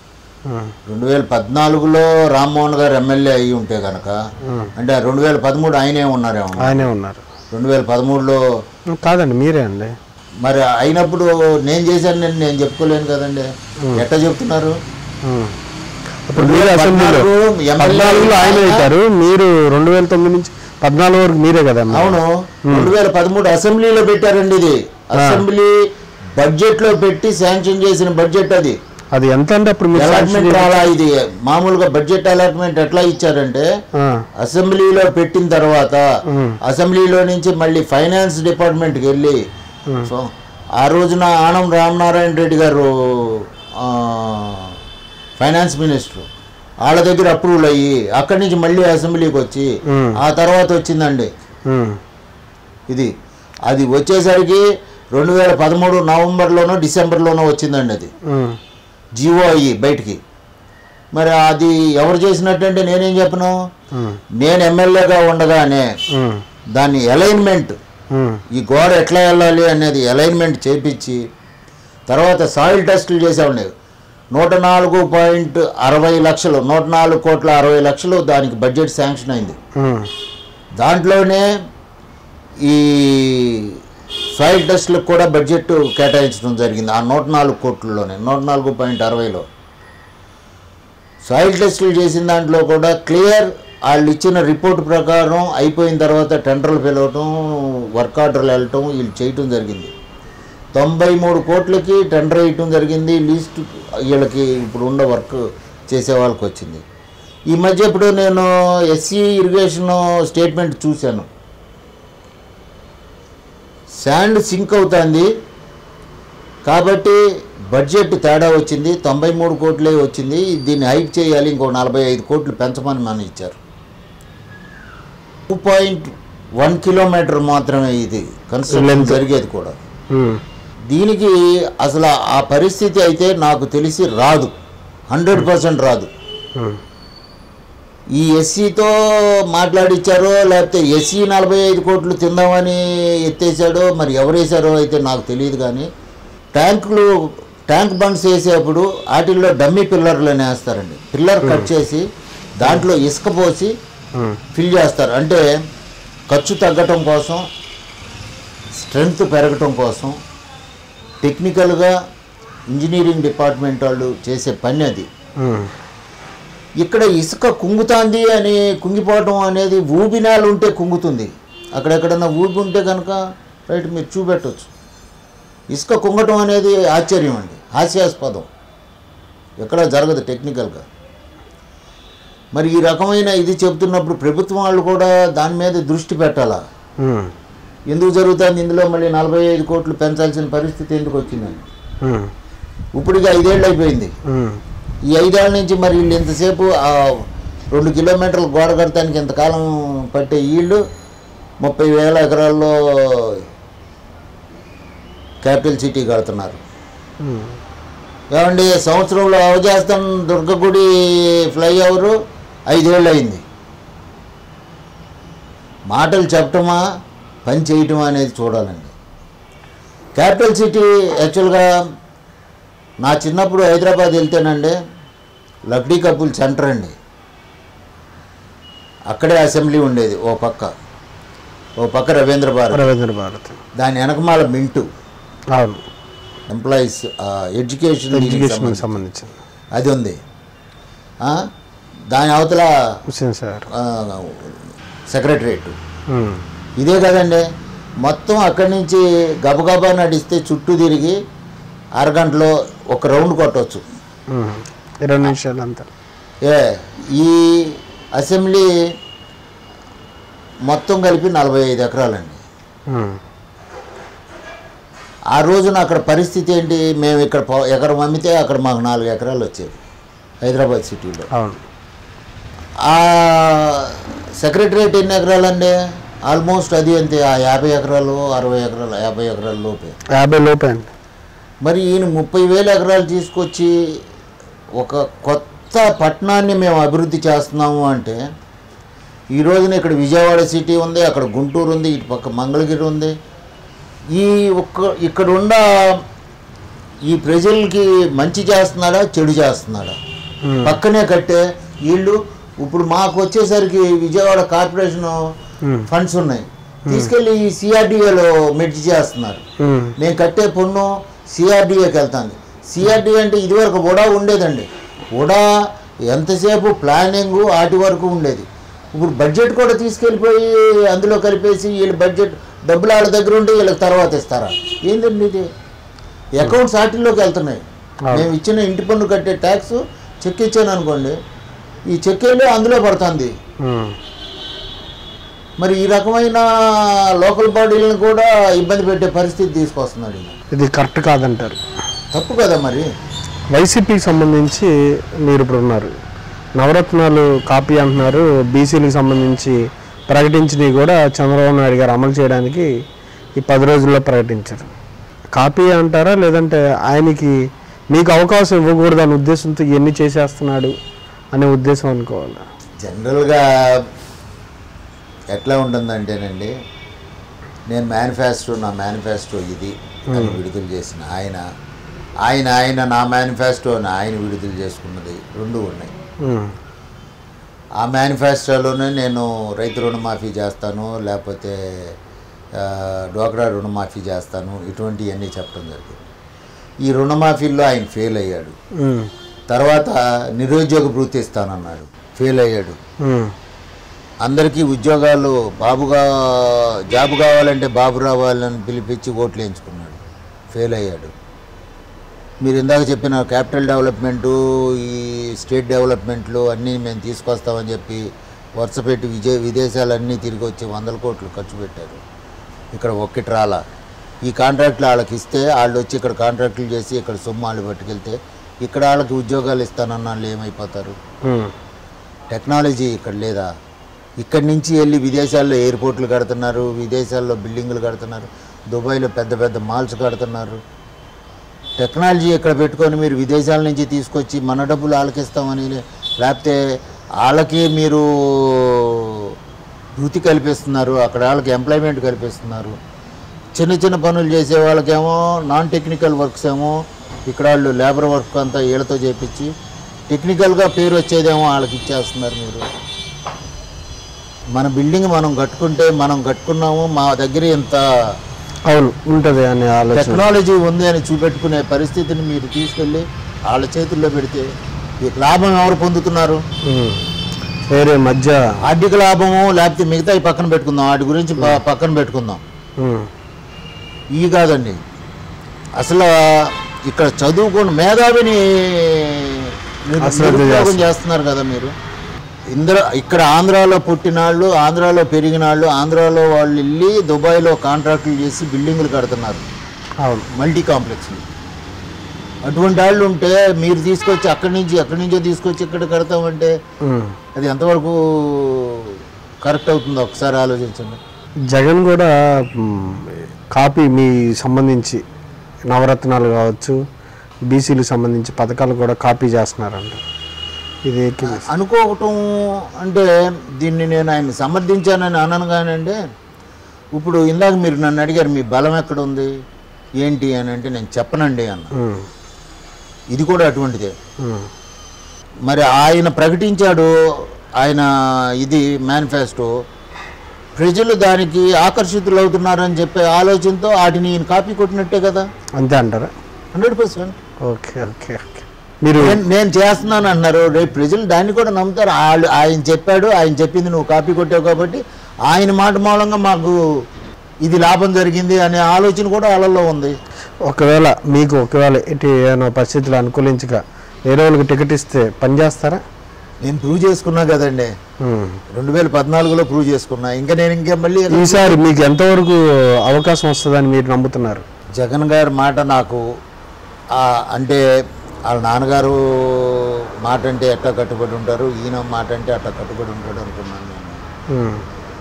రెండు వేల పద్నాలుగులో రామ్మోహన్ గారు ఎమ్మెల్యే అయ్యి ఉంటే కనుక అంటే రెండు వేల పదమూడు ఆయనే ఉన్నారేమో ఆయనే ఉన్నారు రెండు వేల పదమూడులో కాదండి మీరే అండి మరి అయినప్పుడు నేను చేశాను నేను నేను చెప్పుకోలేను కదండి ఎట్లా చెప్తున్నారు ఉమ్. ఇప్పుడు మీరు అసెంబ్లీలో పద్నాలుగు ఎమ్మెల్యే పద్నాలుగులో ఆయన ఆయన- అవుతారు మీరు రెండు వేల తొమ్మిది నుంచి పద్నాలుగు వరకు మీరే కదా అవును రెండు వేల పదమూడు అసెంబ్లీలో పెట్టారండి ఇది అసెంబ్లీ బడ్జెట్ లో పెట్టి శాంక్షన్ చేసిన బడ్జెట్ అది అది ఎంత అంటే అప్పుడు మీరు అలాట్మెంట్ రాలా ఇది మామూలుగా బడ్జెట్ అలాట్మెంట్ ఎట్లా ఇచ్చారంటే ఆ, అసెంబ్లీలో పెట్టిన తర్వాత అసెంబ్లీలో నుంచి మళ్ళీ ఫైనాన్స్ డిపార్ట్మెంట్కి వెళ్ళి సో ఆ రోజున ఆనం రామనారాయణ రెడ్డి గారు ఆ, ఫైనాన్స్ మినిస్టర్ వాళ్ళ దగ్గర అప్రూవల్ అయ్యి అక్కడి నుంచి మళ్ళీ అసెంబ్లీకి వచ్చి మ్. ఆ తర్వాత వచ్చిందండి ఉమ్, ఇది అది వచ్చేసరికి రెండు వేల పదమూడు నవంబర్లోనో డిసెంబర్లోనో వచ్చిందండి అది ఉమ్, జీవో అయ్యి బయటికి మరి అది ఎవరు చేసినట్టంటే నేనేం చెప్పను ఉమ్, నేను ఎమ్మెల్యేగా ఉండగానే ఉమ్, దాన్ని అలైన్మెంట్ ఉమ్, ఈ గోడ ఎట్లా వెళ్ళాలి అనేది అలైన్మెంట్ చేపించి తర్వాత సాయిల్ టెస్టులు చేసామండి నూట నాలుగు పాయింట్ అరవై లక్షలు నూట నాలుగు కోట్ల అరవై లక్షలు దానికి బడ్జెట్ శాంక్షన్ అయింది ఉమ్, దాంట్లోనే ఈ సాయిల్ టెస్ట్లకు కూడా బడ్జెట్ కేటాయించడం జరిగింది ఆ నూట నాలుగు కోట్లలోనే నూట నాలుగు పాయింట్ అరవైలో సాయిల్ టెస్టులు చేసిన దాంట్లో కూడా క్లియర్ వాళ్ళు ఇచ్చిన రిపోర్ట్ ప్రకారం అయిపోయిన తర్వాత టెండర్లు పిలవటం వర్క్ ఆర్డర్లు వెళ్ళటం వీళ్ళు చేయటం జరిగింది తొంభై మూడు కోట్లకి టెండర్ వేయటం జరిగింది లీస్ట్ వీళ్ళకి ఇప్పుడు ఉన్న వర్క్ చేసే వాళ్ళకి వచ్చింది ఈ మధ్య ఇప్పుడు నేను ఎస్సీ ఇరిగేషన్ స్టేట్మెంట్ చూశాను శాండ్ సింక్ అవుతుంది కాబట్టి బడ్జెట్ తేడా వచ్చింది తొంభై మూడు కోట్లే వచ్చింది దీన్ని హైప్ చేయాలి ఇంకో నలభై ఐదు కోట్లు పెంచమని మనం ఇచ్చారు టూ పాయింట్ వన్ కిలోమీటర్ మాత్రమే ఇది కన్స్ట్రక్షన్ Length. జరిగేది కూడా ఉమ్, దీనికి అసలు ఆ పరిస్థితి అయితే నాకు తెలిసి రాదు హండ్రెడ్ పర్సెంట్ రాదు ఉమ్, ఈ ఎస్సీతో మాట్లాడిచ్చారో లేకపోతే ఎస్సీ నలభై ఐదు కోట్లు తిందామని ఎత్తేసాడో మరి ఎవరు వేసారో అయితే నాకు తెలియదు కానీ ట్యాంకులు ట్యాంక్ బండ్స్ వేసేప్పుడు వాటిల్లో డమ్మీ పిల్లర్లు అని వేస్తారండి పిల్లర్ కట్ చేసి దాంట్లో ఇసుక పోసి ఉమ్, ఫిల్ చేస్తారు అంటే ఖర్చు తగ్గటం కోసం స్ట్రెంగ్త్ పెరగటం కోసం టెక్నికల్గా ఇంజనీరింగ్ డిపార్ట్మెంట్ వాళ్ళు చేసే పని అది ఉమ్, ఇక్కడ ఇసుక కుంగుతాంది అని కుంగిపోవటం అనేది ఊబినాలు ఉంటే కుంగుతుంది అక్కడెక్కడన్నా ఊబి ఉంటే కనుక రైట్ మీరు చూపెట్టవచ్చు ఇసుక కుంగటం అనేది ఆశ్చర్యం అండి హాస్యాస్పదం ఎక్కడ జరగదు టెక్నికల్గా మరి ఈ రకమైన ఇది చెబుతున్నప్పుడు ప్రభుత్వం వాళ్ళు కూడా దాని మీద దృష్టి పెట్టాలా ఉమ్, ఎందుకు జరుగుతుంది ఇందులో మళ్ళీ నలభై ఐదు కోట్లు పెంచాల్సిన పరిస్థితి ఎందుకు వచ్చిందని ఉమ్, ఇప్పుడు ఇక ఐదేళ్ళు అయిపోయింది ఉమ్, ఈ ఐదేళ్ల నుంచి మరి వీళ్ళు ఇంతసేపు ఆ రెండు కిలోమీటర్లు గోడ కడటానికి ఇంతకాలం పట్టే వీళ్ళు ముప్పై వేల ఎకరాల్లో క్యాపిటల్ సిటీ కడుతున్నారు ఉమ్, ఏమండి సంవత్సరంలో అవజేస్తాం దుర్గగుడి ఫ్లైఓవర్ ఐదేళ్ళు అయింది మాటలు చెప్పటమా పని చేయటమా అనేది చూడాలండి క్యాపిటల్ సిటీ యాక్చువల్గా నా చిన్నప్పుడు హైదరాబాద్ వెళ్తేనండి లక్డీ కపుల్ సెంటర్ అండి అక్కడే అసెంబ్లీ ఉండేది ఓ పక్క ఓ పక్క రవీంద్ర భారత్ రవీంద్ర భారతి దాని వెనకమాల మింటు అవును ఎంప్లాయీస్ ఎడ్యుకేషన్ ఎడ్యుకేషన్కి సంబంధించింది అది ఉంది ఆ, దాని అవతల హుసేన్ సార్ సెక్రటరేట్ ఉమ్, ఇదే కదండి మొత్తం అక్కడి నుంచి గబగబా నడిస్తే చుట్టూ తిరిగి అరగంటలో ఒక రౌండ్ కొట్టవచ్చు ఉమ్, ఇరవై నిమిషాలు అంతా ఏ ఈ అసెంబ్లీ మొత్తం కలిపి నలభై ఐదు ఎకరాలండి ఉమ్, ఆ రోజున అక్కడ పరిస్థితి ఏంటి మేము ఇక్కడ పో- ఎకరం అమ్మితే అక్కడ మాకు నాలుగు ఎకరాలు వచ్చేవి హైదరాబాద్ సిటీలో అవును ఆ సెక్రటరేట్ ఎన్ని ఎకరాలండి ఆల్మోస్ట్ అది అంతే ఆ యాభై ఎకరాలు అరవై ఎకరాలు యాభై ఎకరాల లోపే యాభై లోపే అండి మరి ఈయన ముప్పై వేల ఎకరాలు తీసుకొచ్చి ఒక కొత్త పట్టణాన్ని మేము అభివృద్ధి చేస్తున్నాము అంటే ఈ రోజున ఇక్కడ విజయవాడ సిటీ ఉంది అక్కడ గుంటూరు ఉంది ఇటు పక్క మంగళగిరి ఉంది ఈ ఒక్క ఇక్కడ ఉన్న ఈ ప్రజలకి మంచి చేస్తున్నాడా చెడు చేస్తున్నాడా పక్కనే కట్టే వీళ్ళు ఇప్పుడు మాకు వచ్చేసరికి విజయవాడ కార్పొరేషన్ ఫండ్స్ ఉన్నాయి తీసుకెళ్లి సిఆర్డిఏలో మెడ్జ్ చేస్తున్నారు ఉమ్, నేను కట్టే పన్ను సిఆర్డిఏకి వెళ్తాను సిఆర్డిఏ అంటే ఇదివరకు ఉడా ఉండేదండి ఉడా ఎంతసేపు ప్లానింగ్ వాటి వరకు ఉండేది ఇప్పుడు బడ్జెట్ కూడా తీసుకెళ్ళిపోయి అందులో కలిపేసి వీళ్ళ బడ్జెట్ డబ్బులు వాళ్ళ దగ్గర ఉంటే వీళ్ళకి తర్వాత ఇస్తారా ఏంటండి ఇది అకౌంట్స్ వాటిల్లోకి వెళ్తున్నాయి మేము ఇచ్చిన ఇంటి పన్ను కట్టే ట్యాక్స్ చెక్ ఇచ్చాను అనుకోండి ఈ చెక్ వెళ్ళి అందులో పడుతుంది ఉమ్. మరి ఈ రకమైన లోకల్ బాడీలను కూడా ఇబ్బంది పెట్టే పరిస్థితి తీసుకొస్తున్నాడు ఈయన. ఇది కరెక్ట్ కాదంటారు తప్పు కదా మరి వైసీపీకి సంబంధించి మీరు ఇప్పుడు ఉన్నారు నవరత్నాలు కాపీ అంటున్నారు బీసీలకు సంబంధించి ప్రకటించినవి కూడా చంద్రబాబు నాయుడు గారు అమలు చేయడానికి ఈ పది రోజుల్లో ప్రకటించారు కాపీ అంటారా లేదంటే ఆయనకి మీకు అవకాశం ఇవ్వకూడదు అనే ఉద్దేశంతో ఇవన్నీ చేసేస్తున్నాడు అనే ఉద్దేశం అనుకోవాలి జనరల్గా ఎట్లా ఉంటుందంటేనండి నేను మేనిఫెస్టో నా మేనిఫెస్టో ఇది అని విడుదల చేసిన ఆయన ఆయన ఆయన నా మేనిఫెస్టోని ఆయన విడుదల చేసుకున్నది రెండు ఉన్నాయి ఉమ్, ఆ మేనిఫెస్టోలోనే నేను రైతు రుణమాఫీ చేస్తాను లేకపోతే ఆ, డ్వాక్రా రుణమాఫీ చేస్తాను ఇటువంటివన్నీ చెప్పడం జరిగింది ఈ రుణమాఫీల్లో ఆయన ఫెయిల్ అయ్యాడు ఉమ్, తర్వాత నిరుద్యోగ భృతి ఇస్తానన్నాడు ఫెయిల్ అయ్యాడు ఉమ్, అందరికీ ఉద్యోగాలు బాబుగా జాబ్ కావాలంటే బాబు రావాలని పిలిపించి ఓట్లు వేయించుకున్నాడు ఫెయిల్ అయ్యాడు మీరు ఇందాక చెప్పిన క్యాపిటల్ డెవలప్మెంటు ఈ స్టేట్ డెవలప్మెంట్లు అన్నీ మేము తీసుకొస్తామని చెప్పి వరుస పెట్టి విజయ విదేశాలన్నీ తిరిగి వచ్చి వందల కోట్లు ఖర్చు పెట్టారు ఇక్కడ ఒక్కటి రాలా ఈ కాంట్రాక్ట్లు వాళ్ళకి ఇస్తే వాళ్ళు వచ్చి ఇక్కడ కాంట్రాక్టులు చేసి ఇక్కడ సొమ్ము వాళ్ళు పట్టుకెళ్తే ఇక్కడ వాళ్ళకి ఉద్యోగాలు ఇస్తానన్న వాళ్ళు ఏమైపోతారు ఉమ్, టెక్నాలజీ ఇక్కడ లేదా ఇక్కడి నుంచి వెళ్ళి విదేశాల్లో ఎయిర్పోర్ట్లు కడుతున్నారు విదేశాల్లో బిల్డింగులు కడుతున్నారు దుబాయ్లో పెద్ద పెద్ద మాల్స్ కడుతున్నారు టెక్నాలజీ ఇక్కడ పెట్టుకొని మీరు విదేశాల నుంచి తీసుకొచ్చి మన డబ్బులు వాళ్ళకిస్తామని లేకపోతే వాళ్ళకి మీరు వృత్తి కల్పిస్తున్నారు అక్కడ వాళ్ళకి ఎంప్లాయ్మెంట్ కల్పిస్తున్నారు చిన్న చిన్న పనులు చేసే వాళ్ళకేమో నాన్ టెక్నికల్ వర్క్స్ ఏమో ఇక్కడ వాళ్ళు లేబర్ వర్క్ అంతా వీళ్ళతో చేపించి టెక్నికల్గా పేరు వచ్చేదేమో వాళ్ళకి ఇచ్చేస్తున్నారు మీరు మన బిల్డింగ్ మనం కట్టుకుంటే మనం కట్టుకున్నాము మా దగ్గర ఇంత అవును ఉంటుంది అనే ఆలోచన టెక్నాలజీ ఉంది అని చూపెట్టుకునే పరిస్థితిని మీరు తీసుకెళ్ళి వాళ్ళ చేతుల్లో పెడితే ఈ లాభం ఎవరు పొందుతున్నారు ఉమ్, వేరే మధ్య ఆర్థిక లాభము లేకపోతే మిగతా పక్కన పెట్టుకుందాం వాటి గురించి ప- పక్కన పెట్టుకుందాం ఉమ్, ఇవి కాదండి అసలు ఇక్కడ చదువుకుని మేధావిని మీరు అశ్రద్ధ నిరుపయోగం చేస్తున్నారు. చేస్తున్నారు కదా మీరు ఇంద్ర ఇక్కడ ఆంధ్రాలో పుట్టిన వాళ్ళు ఆంధ్రాలో పెరిగిన వాళ్ళు ఆంధ్రాలో వాళ్ళు వెళ్ళి దుబాయ్లో కాంట్రాక్టులు చేసి బిల్డింగులు కడుతున్నారు అవును మల్టీ కాంప్లెక్స్లు అటువంటి వాళ్ళు ఉంటే మీరు తీసుకొచ్చి అక్కడి నుంచి ఎక్కడి నుంచో తీసుకొచ్చి ఇక్కడ కడతామంటే ఉమ్. అది ఎంతవరకు కరెక్ట్ అవుతుందో ఒకసారి ఆలోచించండి జగన్ కూడా మ్, కాపీ మీ సంబంధించి నవరత్నాలు కావచ్చు బీసీలకు సంబంధించి పథకాలు కూడా కాపీ చేస్తున్నారంట ఇది ఎక్కి- అనుకోవటం అంటే దీన్ని నేను ఆయన సమర్థించానని అనను కానండి ఇప్పుడు ఇందాక మీరు నన్ను అడిగారు మీ బలం ఎక్కడ ఉంది ఏంటి అని అంటే నేను చెప్పనండి అన్న ఉమ్, ఇది కూడా అటువంటిదే ఉమ్, మరి ఆయన ప్రకటించాడు ఆయన ఇది మేనిఫెస్టో ప్రజలు దానికి ఆకర్షితులు అవుతున్నారని చెప్పే ఆలోచనతో వాటిని ఈయన కాపీ కొట్టినట్టే కదా అంతే అంటారా hundred percent okay okay okay మీరు నేను నేను చేస్తున్నాను అన్నారు రేపు ప్రజలు దాన్ని కూడా నమ్ముతారు వాళ్ళు ఆయన చెప్పాడు ఆయన చెప్పింది నువ్వు కాపీ కొట్టావు కాబట్టి ఆయన మాట మూలంగా మాకు ఇది లాభం జరిగింది అనే ఆలోచన కూడా వాళ్ళలో ఉంది ఒకవేళ మీకు ఒకవేళ ఇటు ఏమైనా పరిస్థితులు అనుకూలించక వేరే వాళ్ళకి టికెట్ ఇస్తే పని చేస్తారా నేను ప్రూవ్ చేసుకున్నా కదండి ఉమ్. రెండు వేల పద్నాలుగులో ప్రూవ్ చేసుకున్నా ఇంకా నేను ఇంకా మళ్ళీ ఈసారి మీకు ఎంతవరకు అవకాశం వస్తుందని మీరు నమ్ముతున్నారు జగన్ గారి మాట నాకు ఆ, అంటే వాళ్ళ నాన్నగారు మాట అంటే ఎట్లా కట్టుబడి ఉంటారు ఈయన మాట అంటే అట్లా కట్టుబడి ఉంటాడు అనుకున్నాను నేను ఉమ్,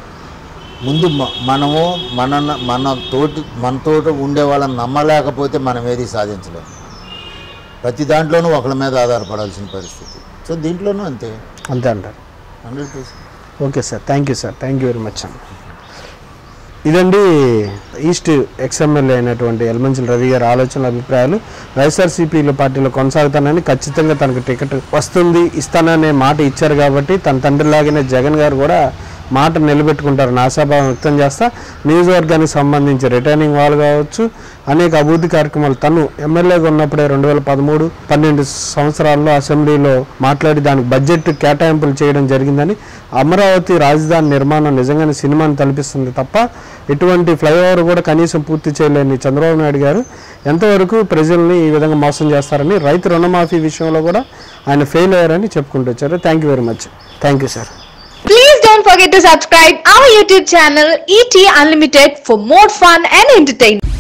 ముందు మ- మనము మన మన తోటి మనతోటి ఉండే వాళ్ళని నమ్మలేకపోతే మనం ఏది సాధించలేం ప్రతి దాంట్లోనూ ఒకళ్ళ మీద ఆధారపడాల్సిన పరిస్థితి సో దీంట్లోనూ అంతే అంతే అంటారు hundred percent okay sir thank you sir thank you very much అండి ఇదండి ఈస్ట్ ఎక్స్ఎమ్మెల్యే అయినటువంటి ఎల్మంచిల రవి గారి ఆలోచనల అభిప్రాయాలు వైఎస్ఆర్సీపీలో పార్టీలో కొనసాగుతానని ఖచ్చితంగా తనకు టికెట్ వస్తుంది ఇస్తాననే మాట ఇచ్చారు కాబట్టి తన తండ్రిలాగానే జగన్ గారు కూడా మాట నిలబెట్టుకుంటారని ఆశాభావం వ్యక్తం చేస్తా నియోజకవర్గానికి సంబంధించి రిటర్నింగ్ వాళ్ళు కావచ్చు అనేక అభివృద్ధి కార్యక్రమాలు తను ఎమ్మెల్యేగా ఉన్నప్పుడే రెండు వేల పదమూడు పన్నెండు సంవత్సరాల్లో అసెంబ్లీలో మాట్లాడి దానికి బడ్జెట్ కేటాయింపులు చేయడం జరిగిందని అమరావతి రాజధాని నిర్మాణం నిజంగానే సినిమాని తలపిస్తుంది తప్ప ఎటువంటి ఫ్లైఓవర్ కూడా కనీసం పూర్తి చేయలేని చంద్రబాబు నాయుడు గారు ఎంతవరకు ప్రజల్ని ఈ విధంగా మోసం చేస్తారని రైతు రుణమాఫీ విషయంలో కూడా ఆయన ఫెయిల్ అయ్యారని చెప్పుకుంటూ వచ్చారు thank you very much thank you sir Please don't forget to subscribe our YouTube channel ET Unlimited for more fun and entertainment.